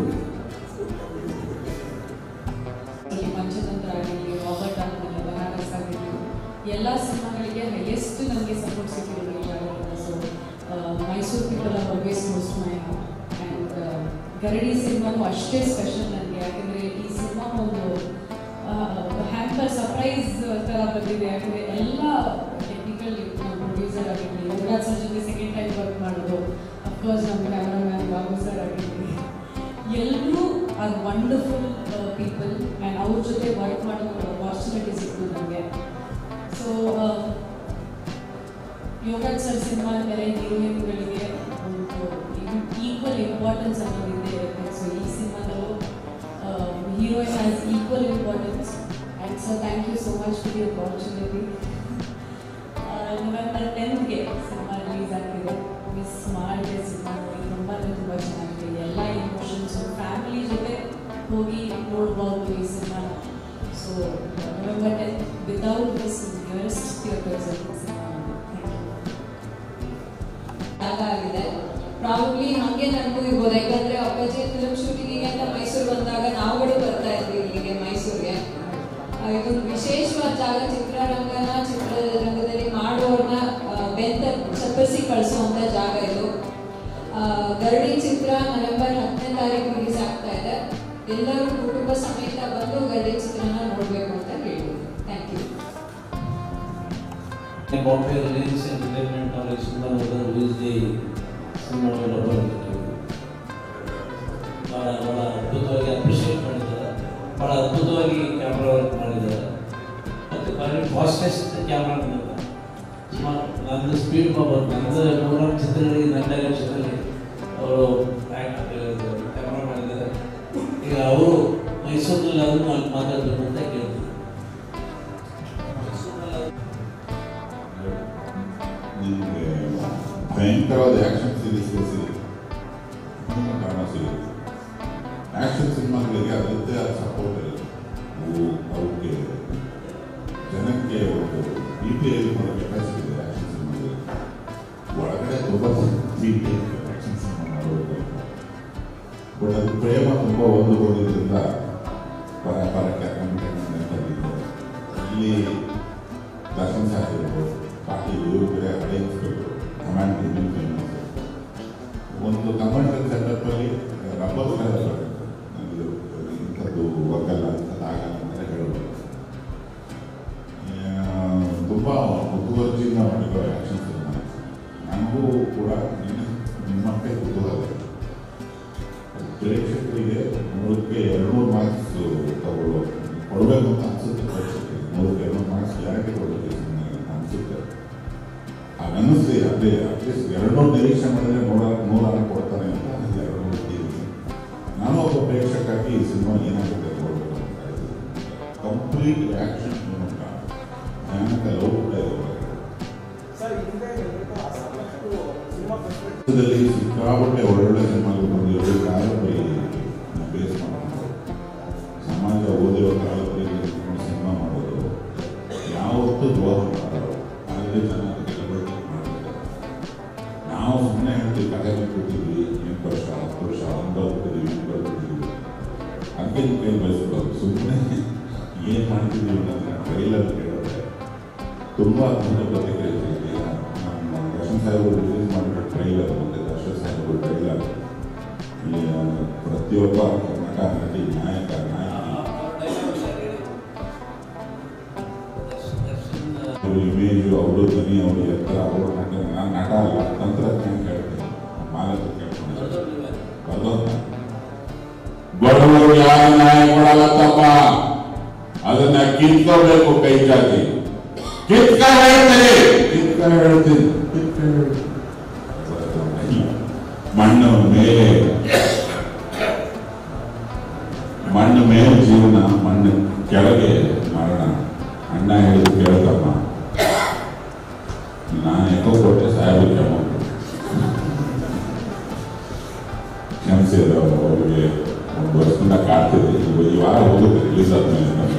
S8: ಈ ಪಂಚತಂತ್ರ ಆಗಿರಲಿ ರಾಬರ್ಟ್ ಆಗಿರಲಿ ಬನಾರಸ್ ಆಗಿರಲಿ ಎಲ್ಲ ಸಿನಿಮಾಗಳಿಗೆ ಹೈಯೆಸ್ಟ್ ನಮಗೆ ಸಪೋರ್ಟ್ ಸಿಕ್ಕಿರೋದು ಈಗಾಗಲೇ so Mysuru people are always most my and Garadi ಸಿನಿಮಾನು ಅಷ್ಟೇ ಸ್ಪೆಷಲ್ ನನಗೆ ಯಾಕಂದರೆ ಈ ಸಿನಿಮಾ ಒಂದು ಹ್ಯಾಂಪರ್ ಸರ್ಪ್ರೈಸ್ ಥರ ಬಂದಿದೆ ಯಾಕಂದರೆ ಎಲ್ಲ ಟೆಕ್ನಿಕಲ್ ಪ್ರೊಡ್ಯೂಸರ್ ಆಗಿರಲಿ ಯುವರಾಜ್ ಸರ್ ಜೊತೆ ಸೆಕೆಂಡ್ ಟೈಮ್ ವರ್ಕ್ ಮಾಡೋದು ಅಫ್ಕೋರ್ಸ್ ನಮ್ಮ ಕ್ಯಾಮ್ರಾಮ್ಯಾನ್ ಬಾಬು ಸರ್ ಆಗಿರಲಿ ಎಲ್ಲರೂ ಆರ್ ವಂಡರ್ಫುಲ್ ಪೀಪಲ್ ಆ್ಯಂಡ್ ಅವ್ರ ಜೊತೆ ವರ್ಕ್ ಮಾಡೋ ಅಪಾರ್ಚುನಿಟಿ ಸಿಕ್ತು ನನಗೆ ಸೊ ಯೋಗಾಜ್ ಸರ್ ಸಿನಿಮಾ ಮೇಲೆ ಹೀರೋಯಿನ್ಗಳಿಗೆ ಒಂದು ಈಕ್ವಲ್ ಇಂಪಾರ್ಟೆನ್ಸ್ ಅನ್ನೋದಿದೆ ಇರುತ್ತೆ ಸೊ ಈ ಸಿನಿಮಾದಲ್ಲೂ heroine has equal importance and sir thank you so much for the opportunity November ಟೆಂತ್ಗೆ ಸಿನಿಮಾ ರಿಲೀಸ್ ಆಗ್ತಿದೆ ಮಿಸ್ ಮಾಡಿದೆ ಸಿನಿಮಾ ನೋಡಿ ತುಂಬ ತುಂಬ ಚೆನ್ನಾಗಿದೆ ಎಲ್ಲ ಇಮೋಷನ್ಸು ಫ್ಯಾಮಿಲಿ ಜೊತೆ ಹೋಗಿ ನೋಡ್ಬೋದು ಈ ಸಿನಿಮಾನ so November tenth without miss nearest theatres cinema
S9: ಜಾಗ ಆಗಿದೆ ಪ್ರಾಬಬ್ಲಿ ಹಾಗೆ ನನಗೂ ಇರ್ಬೋದು ಯಾಕಂದ್ರೆ ಅಪ್ಪಾಜಿ ಫಿಲ್ಮ್ ಶೂಟಿಂಗಿಗೆ ಅಂತ ಮೈಸೂರು ಬಂದಾಗ ನಾವುಗಳು ಬರ್ತಾ ಇದ್ವಿ ಇಲ್ಲಿಗೆ ಮೈಸೂರಿಗೆ ಆ, ಇದೊಂದು ವಿಶೇಷವಾದ ಜಾಗ ಚಿತ್ರರಂಗನ ಚಿತ್ರರಂಗದಲ್ಲಿ ಮಾಡುವವ್ರನ್ನ ಆ, ಬೆಂತ ಚಪ್ಪರಿಸಿ ಕಳಿಸುವಂತ ಜಾಗ ಇದು ಆ, ಗರಡಿ ಚಿತ್ರ ನವೆಂಬರ್ ಹತ್ತನೇ ತಾರೀಕು ರಿಲೀಸ್ ಆಗ್ತಾ ಇದೆ ಎಲ್ಲರೂ ಕುಟುಂಬ ಸಮೇತ ಬಂದು ಗರಡಿ ಚಿತ್ರನ ನೋಡಬೇಕು ಅಂತ ಹೇಳ್ಬೋದು thank you
S5: Bombay release entertainment ಅವರಿಗೆ ಸುಂದರ ರಿಲೀಸ್ ದಿ ಸಿನಿಮಾ ಭಾಳ ಭಾಳ ಅದ್ಭುತವಾಗಿ ಅಪ್ರಿಷಿಯೇಟ್ ಮಾಡಿದ್ದಾರೆ ಭಾಳ ಅದ್ಭುತವಾಗಿ ಕ್ಯಾಮ್ರಾ ವರ್ಕ್ ಮಾಡಿದ್ದಾರೆ ಮತ್ತು ಭಾರಿ ಫಾಸ್ಟೆಸ್ಟ್ ಕ್ಯಾಮ್ರಾ ಸುಮಾರು ನಂದು ಸ್ಪೀಡ್ ಬಾಬರ್ ನಂದು ನೂರಾರು ಚಿತ್ರಗಳಿಗೆ ನನ್ನ ಡೈರೆಕ್ಷನಲ್ಲಿ ಅವರು ಕ್ಯಾಮ್ರಾ ಮಾಡಿದ್ದಾರೆ ಈಗ ಅವರು ಮೈಸೂರಿನಲ್ಲಿ ಅದನ್ನು ಅಲ್ಲಿ ಮಾತಾಡಬೇಕು ಅಂತ ಕೇಳ್ತೀನಿ
S1: ನಿಮಗೆ ಭಯಂಕರವಾದ ಆ್ಯಕ್ಷನ್ ಸೀರೀಸ್ಗಳು ಸಿಗುತ್ತೆ ಡ್ರಾಮಾ ಸಿಗುತ್ತೆ ಆ್ಯಕ್ಷನ್ ಸಿನಿಮಾಗಳಿಗೆ ಅದರದ್ದೇ ಆದ ಸಪೋರ್ಟ್ ಇರುತ್ತೆ ಅವು ಅವಕ್ಕೆ ಜನಕ್ಕೆ ಒಂದು ಬಿ ಪಿ ಐ ಮಾಡೋ ಕೆಪಾಸಿಟಿ ಇದೆ ಆ್ಯಕ್ಷನ್ ಸಿನಿಮಾಗಳಿಗೆ ಒಳಗಡೆ ತುಂಬ ಬಿ ಪಿ ಆ್ಯಕ್ಷನ್ ಸಿನಿಮಾ ಮಾಡಬೇಕು ಬಟ್ ಅದು ಪ್ರೇಮ ತುಂಬ ಒಂದುಕೊಂಡಿದ್ದರಿಂದ ಪರ ಪರಕ್ಕೆ ತಂದಿದ್ದೆ ಇಲ್ಲಿ ದರ್ಶನ್ ಸಾಹೇಬ್ ಇರ್ಬೋದು ಬಾಕಿ ಇವರು ಬೇರೆ ಹಳೆ ಇನ್ಸ್ಪೆಕ್ಟರ್ ಕಮಾಂಡ್ ಟೀಮಿಂಗ್ ಫೇಮಸ್ ಒಂದು ಕಮರ್ಷಿಯಲ್ ಸೆಟಪ್ಪಲ್ಲಿ ರಬ್ಬರ್ ಸ್ಟಾರ್ ಇದು ಇಂಥದ್ದು ವರ್ಗಲ್ಲ ಇಂಥದ್ದು ಆಗಲ್ಲ ಅಂತ ಹೇಳೋದು ತುಂಬ ಮುತುವರ್ಜಿಯಿಂದ ಮಾಡಿರೋ ಆ್ಯಕ್ಷನ್ ಸಿನಿಮಾ ನನಗೂ ಕೂಡ ನಿನ್ನ ನಿಮ್ಮಂತೆ ಕುತೂಹಲ ಇದೆ. ಪ್ರೇಕ್ಷಕರಿಗೆ ನೂರಕ್ಕೆ ಎರಡು ನೂರು ಮಾರ್ಕ್ಸ್ ತಗೊಳ್ಳೋ ಕೊಡಬೇಕು ಅಂತ ಅನ್ಸುತ್ತೆ ಪ್ರೇಕ್ಷಕರಿಗೆ ನೂರಕ್ಕೆ ಎರಡು ನೂರು ಮಾರ್ಕ್ಸ್ ಗ್ಯಾರಂಟಿ ಕೊಡಬೇಕು ಈ ಸಿನಿಮಾಗೆ ಅಂತ ಅನ್ಸುತ್ತೆ ಹಾಗನ್ನಿಸ್ಲಿ ಅದೇ ಅಟ್ಲೀಸ್ಟ್ ಎರಡು ನೂರು ನಿರೀಕ್ಷೆ ಮಾಡಿದ್ರೆ ನೂರ ನೂರ ಕೊಡ್ತಾನೆ ಅಂತ ಎರಡು ನೂರು ಇದ್ದೀನಿ ನಾನು ಒಬ್ಬ ಪ್ರೇಕ್ಷಕಾಗಿ ಈ ಸಿನಿಮಾ ಏನಾಗುತ್ತೆ ನೋಡಬೇಕು ಅಂತ ಇದ್ದೀನಿ ಕಂಪ್ಲೀಟ್ ಆಕ್ಷನ್ ಉಂಟ ಜ್ಞಾನಕ್ಕೆ ಲವ್ ಕೂಡ ಇರಬೇಕು
S2: ಸರ್ ಹಿಂದೆ ಹೇಳ್ಬೇಕು ಆ ಸಾಕಷ್ಟು ಸಿನಿಮಾ ಪರ್ಸ್ಪೆಕ್ಟಿವ್
S1: ಇದರಲ್ಲಿ ಸಿಕ್ಕಾಪಟ್ಟೆ ಒಳ್ಳೊಳ್ಳೆ ಸಿನಿಮಾಗಳು ಬಂದಿರೋ ಕಾಲದಲ್ಲಿ ಬೇಸ್ ಮಾಡ್ಕೊಂಡು ಸಮಾಜ ಓದಿರೋ ಕಾಲದಲ್ಲಿ ಇಟ್ಕೊಂಡು ಸಿನಿಮಾ ಮಾಡೋದು ಯಾವತ್ತೂ ದ್ರೋಹ ಮಾಡೋರು ಆದರೆ ಜನ ಅದಕ್ಕೆ ಡಬಲ್ ಮಾಡಿದ್ದಾರೆ ನಾವು ಸುಮ್ಮನೆ ಹೇಳ್ತೀವಿ ಕಥೆ ಬಿಟ್ಟಿದ್ದೀವಿ ಎಂಟು ವರ್ಷ ಹತ್ತು ವರ್ಷ ಅನುಭವಿಸ್ತಿದ್ದೀವಿ ಅನುಭವಿಸ್ತಿದ್ದೀವಿ ಅದಕ್ಕೆ ನಿಮ್ಮ ಕೈ ಬೆಳೆಸ್ಕೊಳ್ಳೋದು ಸುಮ್ಮನೆ ಏನು ಮಾಡ್ತಿದ್ದೀವಿ ಅನ್ನೋದನ್ನ ಟ್ರೈಲರ್ ಕೇಳಿದ್ರೆ ತುಂಬ ಅದ್ಭುತ ಪ್ರತಿಕ್ರಿಯೆ ಸಿಕ್ಕಿದೆ ನಮ್ಮ ದರ್ಶನ್ ಸಾಹೇಬರು ರಿಲೀಸ್ ಮಾಡಿರೋ ಟ್ರೈಲರ್ ಮತ್ತು ದರ್ಶನ್ ಸಾಹೇಬರು ಟ್ರೈಲರ್ ಈ ಪ್ರತಿಯೊಬ್ಬ ನಟ ನಟಿ ನಾಯಕ ನಾಯಕಿ ಅವ್ರ ಇಮೇಜು ಅವರು ಧ್ವನಿ ಅವ್ರ ಎತ್ತರ ಅವ್ರ ನಟ ನಾನು ನಟ ಅಲ್ಲ ತಂತ್ರಜ್ಞಾನ ಕೇಳ್ತೇನೆ ಮಾಲಕ ಕೇಳ್ಕೊಂಡು ಬರೋದ ಬಡವರು ಯಾರು ನ್ಯಾಯ ಕೊಡಲ್ಲ ತಮ್ಮ ಅದನ್ನ ಕಿತ್ಕೋಬೇಕು ಕೈ ಜಾತಿ ಕಿತ್ಕ ಹೇಳ್ತೀನಿ ಕಿತ್ಕ ಹೇಳ್ತೀನಿ ಕಿತ್ಕ ಹೇಳ್ತೀನಿ ಮಣ್ಣು ಮೇಲೆ ಮಣ್ಣು ಮೇಲೆ ಜೀವನ ಮಣ್ಣು ಕೆಳಗೆ ಮರಣ ಅಣ್ಣ ಹೇಳಿದ್ರು ಕೇಳ್ತಮ್ಮ ನಾನು ಎಕೋ ಕೊಟ್ಟೆ ಸಾಹೇಬ್ ಕ್ಷಮ ಕ್ಷಮಿಸಿದ್ರು ಅವರಿಗೆ ಒಂದು ವರ್ಷದಿಂದ ಕಾಡ್ತಿದ್ದೆ ಈ- ಈ ವಾರ ಹೋಗುತ್ತೆ ರಿಲೀಸ್ ಆದ್ಮೇಲೆ ನಮ್ಗೆ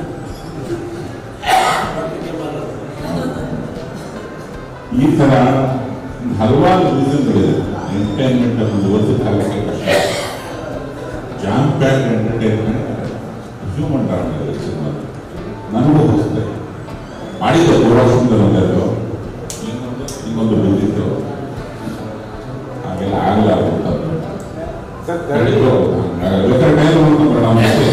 S1: ಈ ತರ ಹಲವಾರು ರೀಸನ್ಗಳಿದೆ ಎಂಟರ್ಟೈನ್ಮೆಂಟ್ ಒಂದು ವರ್ಷಕ್ಕೆ ಆಗಕ್ಕೆ ಕಷ್ಟ jam pack entertainment human drama ಇದೆ ಸಿನಿಮಾ ನನಗೂ ಹೊಸದೆ ಮಾಡಿದ್ದೆ ದೂರದರ್ಶನದ ಒಂದೆರಡು ಇನ್ನೊಂದು ಇನ್ನೊಂದು ಬಿದ್ದಿತ್ತು ಹಾಗೆಲ್ಲ ಆಗಲ್ಲ ಅಂತ
S2: ಸರ್
S1: ಹೇಳಿದ್ರು ಬೇಕಾದ್ರೆ ಟೈಮ್ ನೋಡ್ಕೊಂಡು ಬರೋಣ ಮತ್ತೆ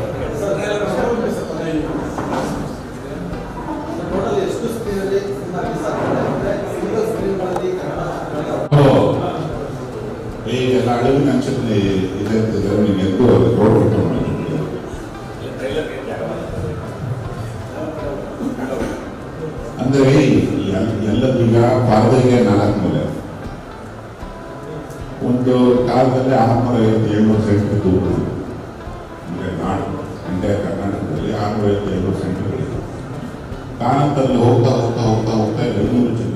S3: ಟೋಟಲ್ ಎಷ್ಟು ಸ್ಕ್ರೀನಲ್ಲಿ ಸಿನಿಮಾ ರಿಲೀಸ್ ಆಗ್ತದೆ ಅಂದರೆ ಸಿಂಗಲ್ ಸ್ಕ್ರೀನ್ಗಳಲ್ಲಿ ಕನ್ನಡ
S1: ಈ ಎಲ್ಲ ಅಳಿವಿನ ಅಂಶದಲ್ಲಿ ಇದೆ ಅಂತಿದ್ರೆ ನೀನು ಎದ್ದು ರೋಡ್ ಬಿಟ್ಟು ಮಾಡಿಬಿಟ್ಟಿದೆ ಅಂದರೆ ಈ ಎಲ್- ಎಲ್ಲದೀಗ ಪಾರದೆಗೆ ನಾಲ್ಕು ಮೂಲೆ ಒಂದು ಕಾಲದಲ್ಲಿ ಆರುನೂರ ಐವತ್ತು ಏಳ್ನೂರು ಸೆಂಟ್ ದೂರ ಅಂದರೆ ನಾಡು ಇಂಡಿಯಾ ಕರ್ನಾಟಕದಲ್ಲಿ ಆರುನೂರ ಐವತ್ತು ಏಳ್ನೂರು ಸೆಂಟ್ಗಳಿದೆ ಕಾರಣದಲ್ಲಿ ಹೋಗ್ತಾ ಹೋಗ್ತಾ ಹೋಗ್ತಾ ಹೋಗ್ತಾ ಐನೂರು ಚಿತ್ರ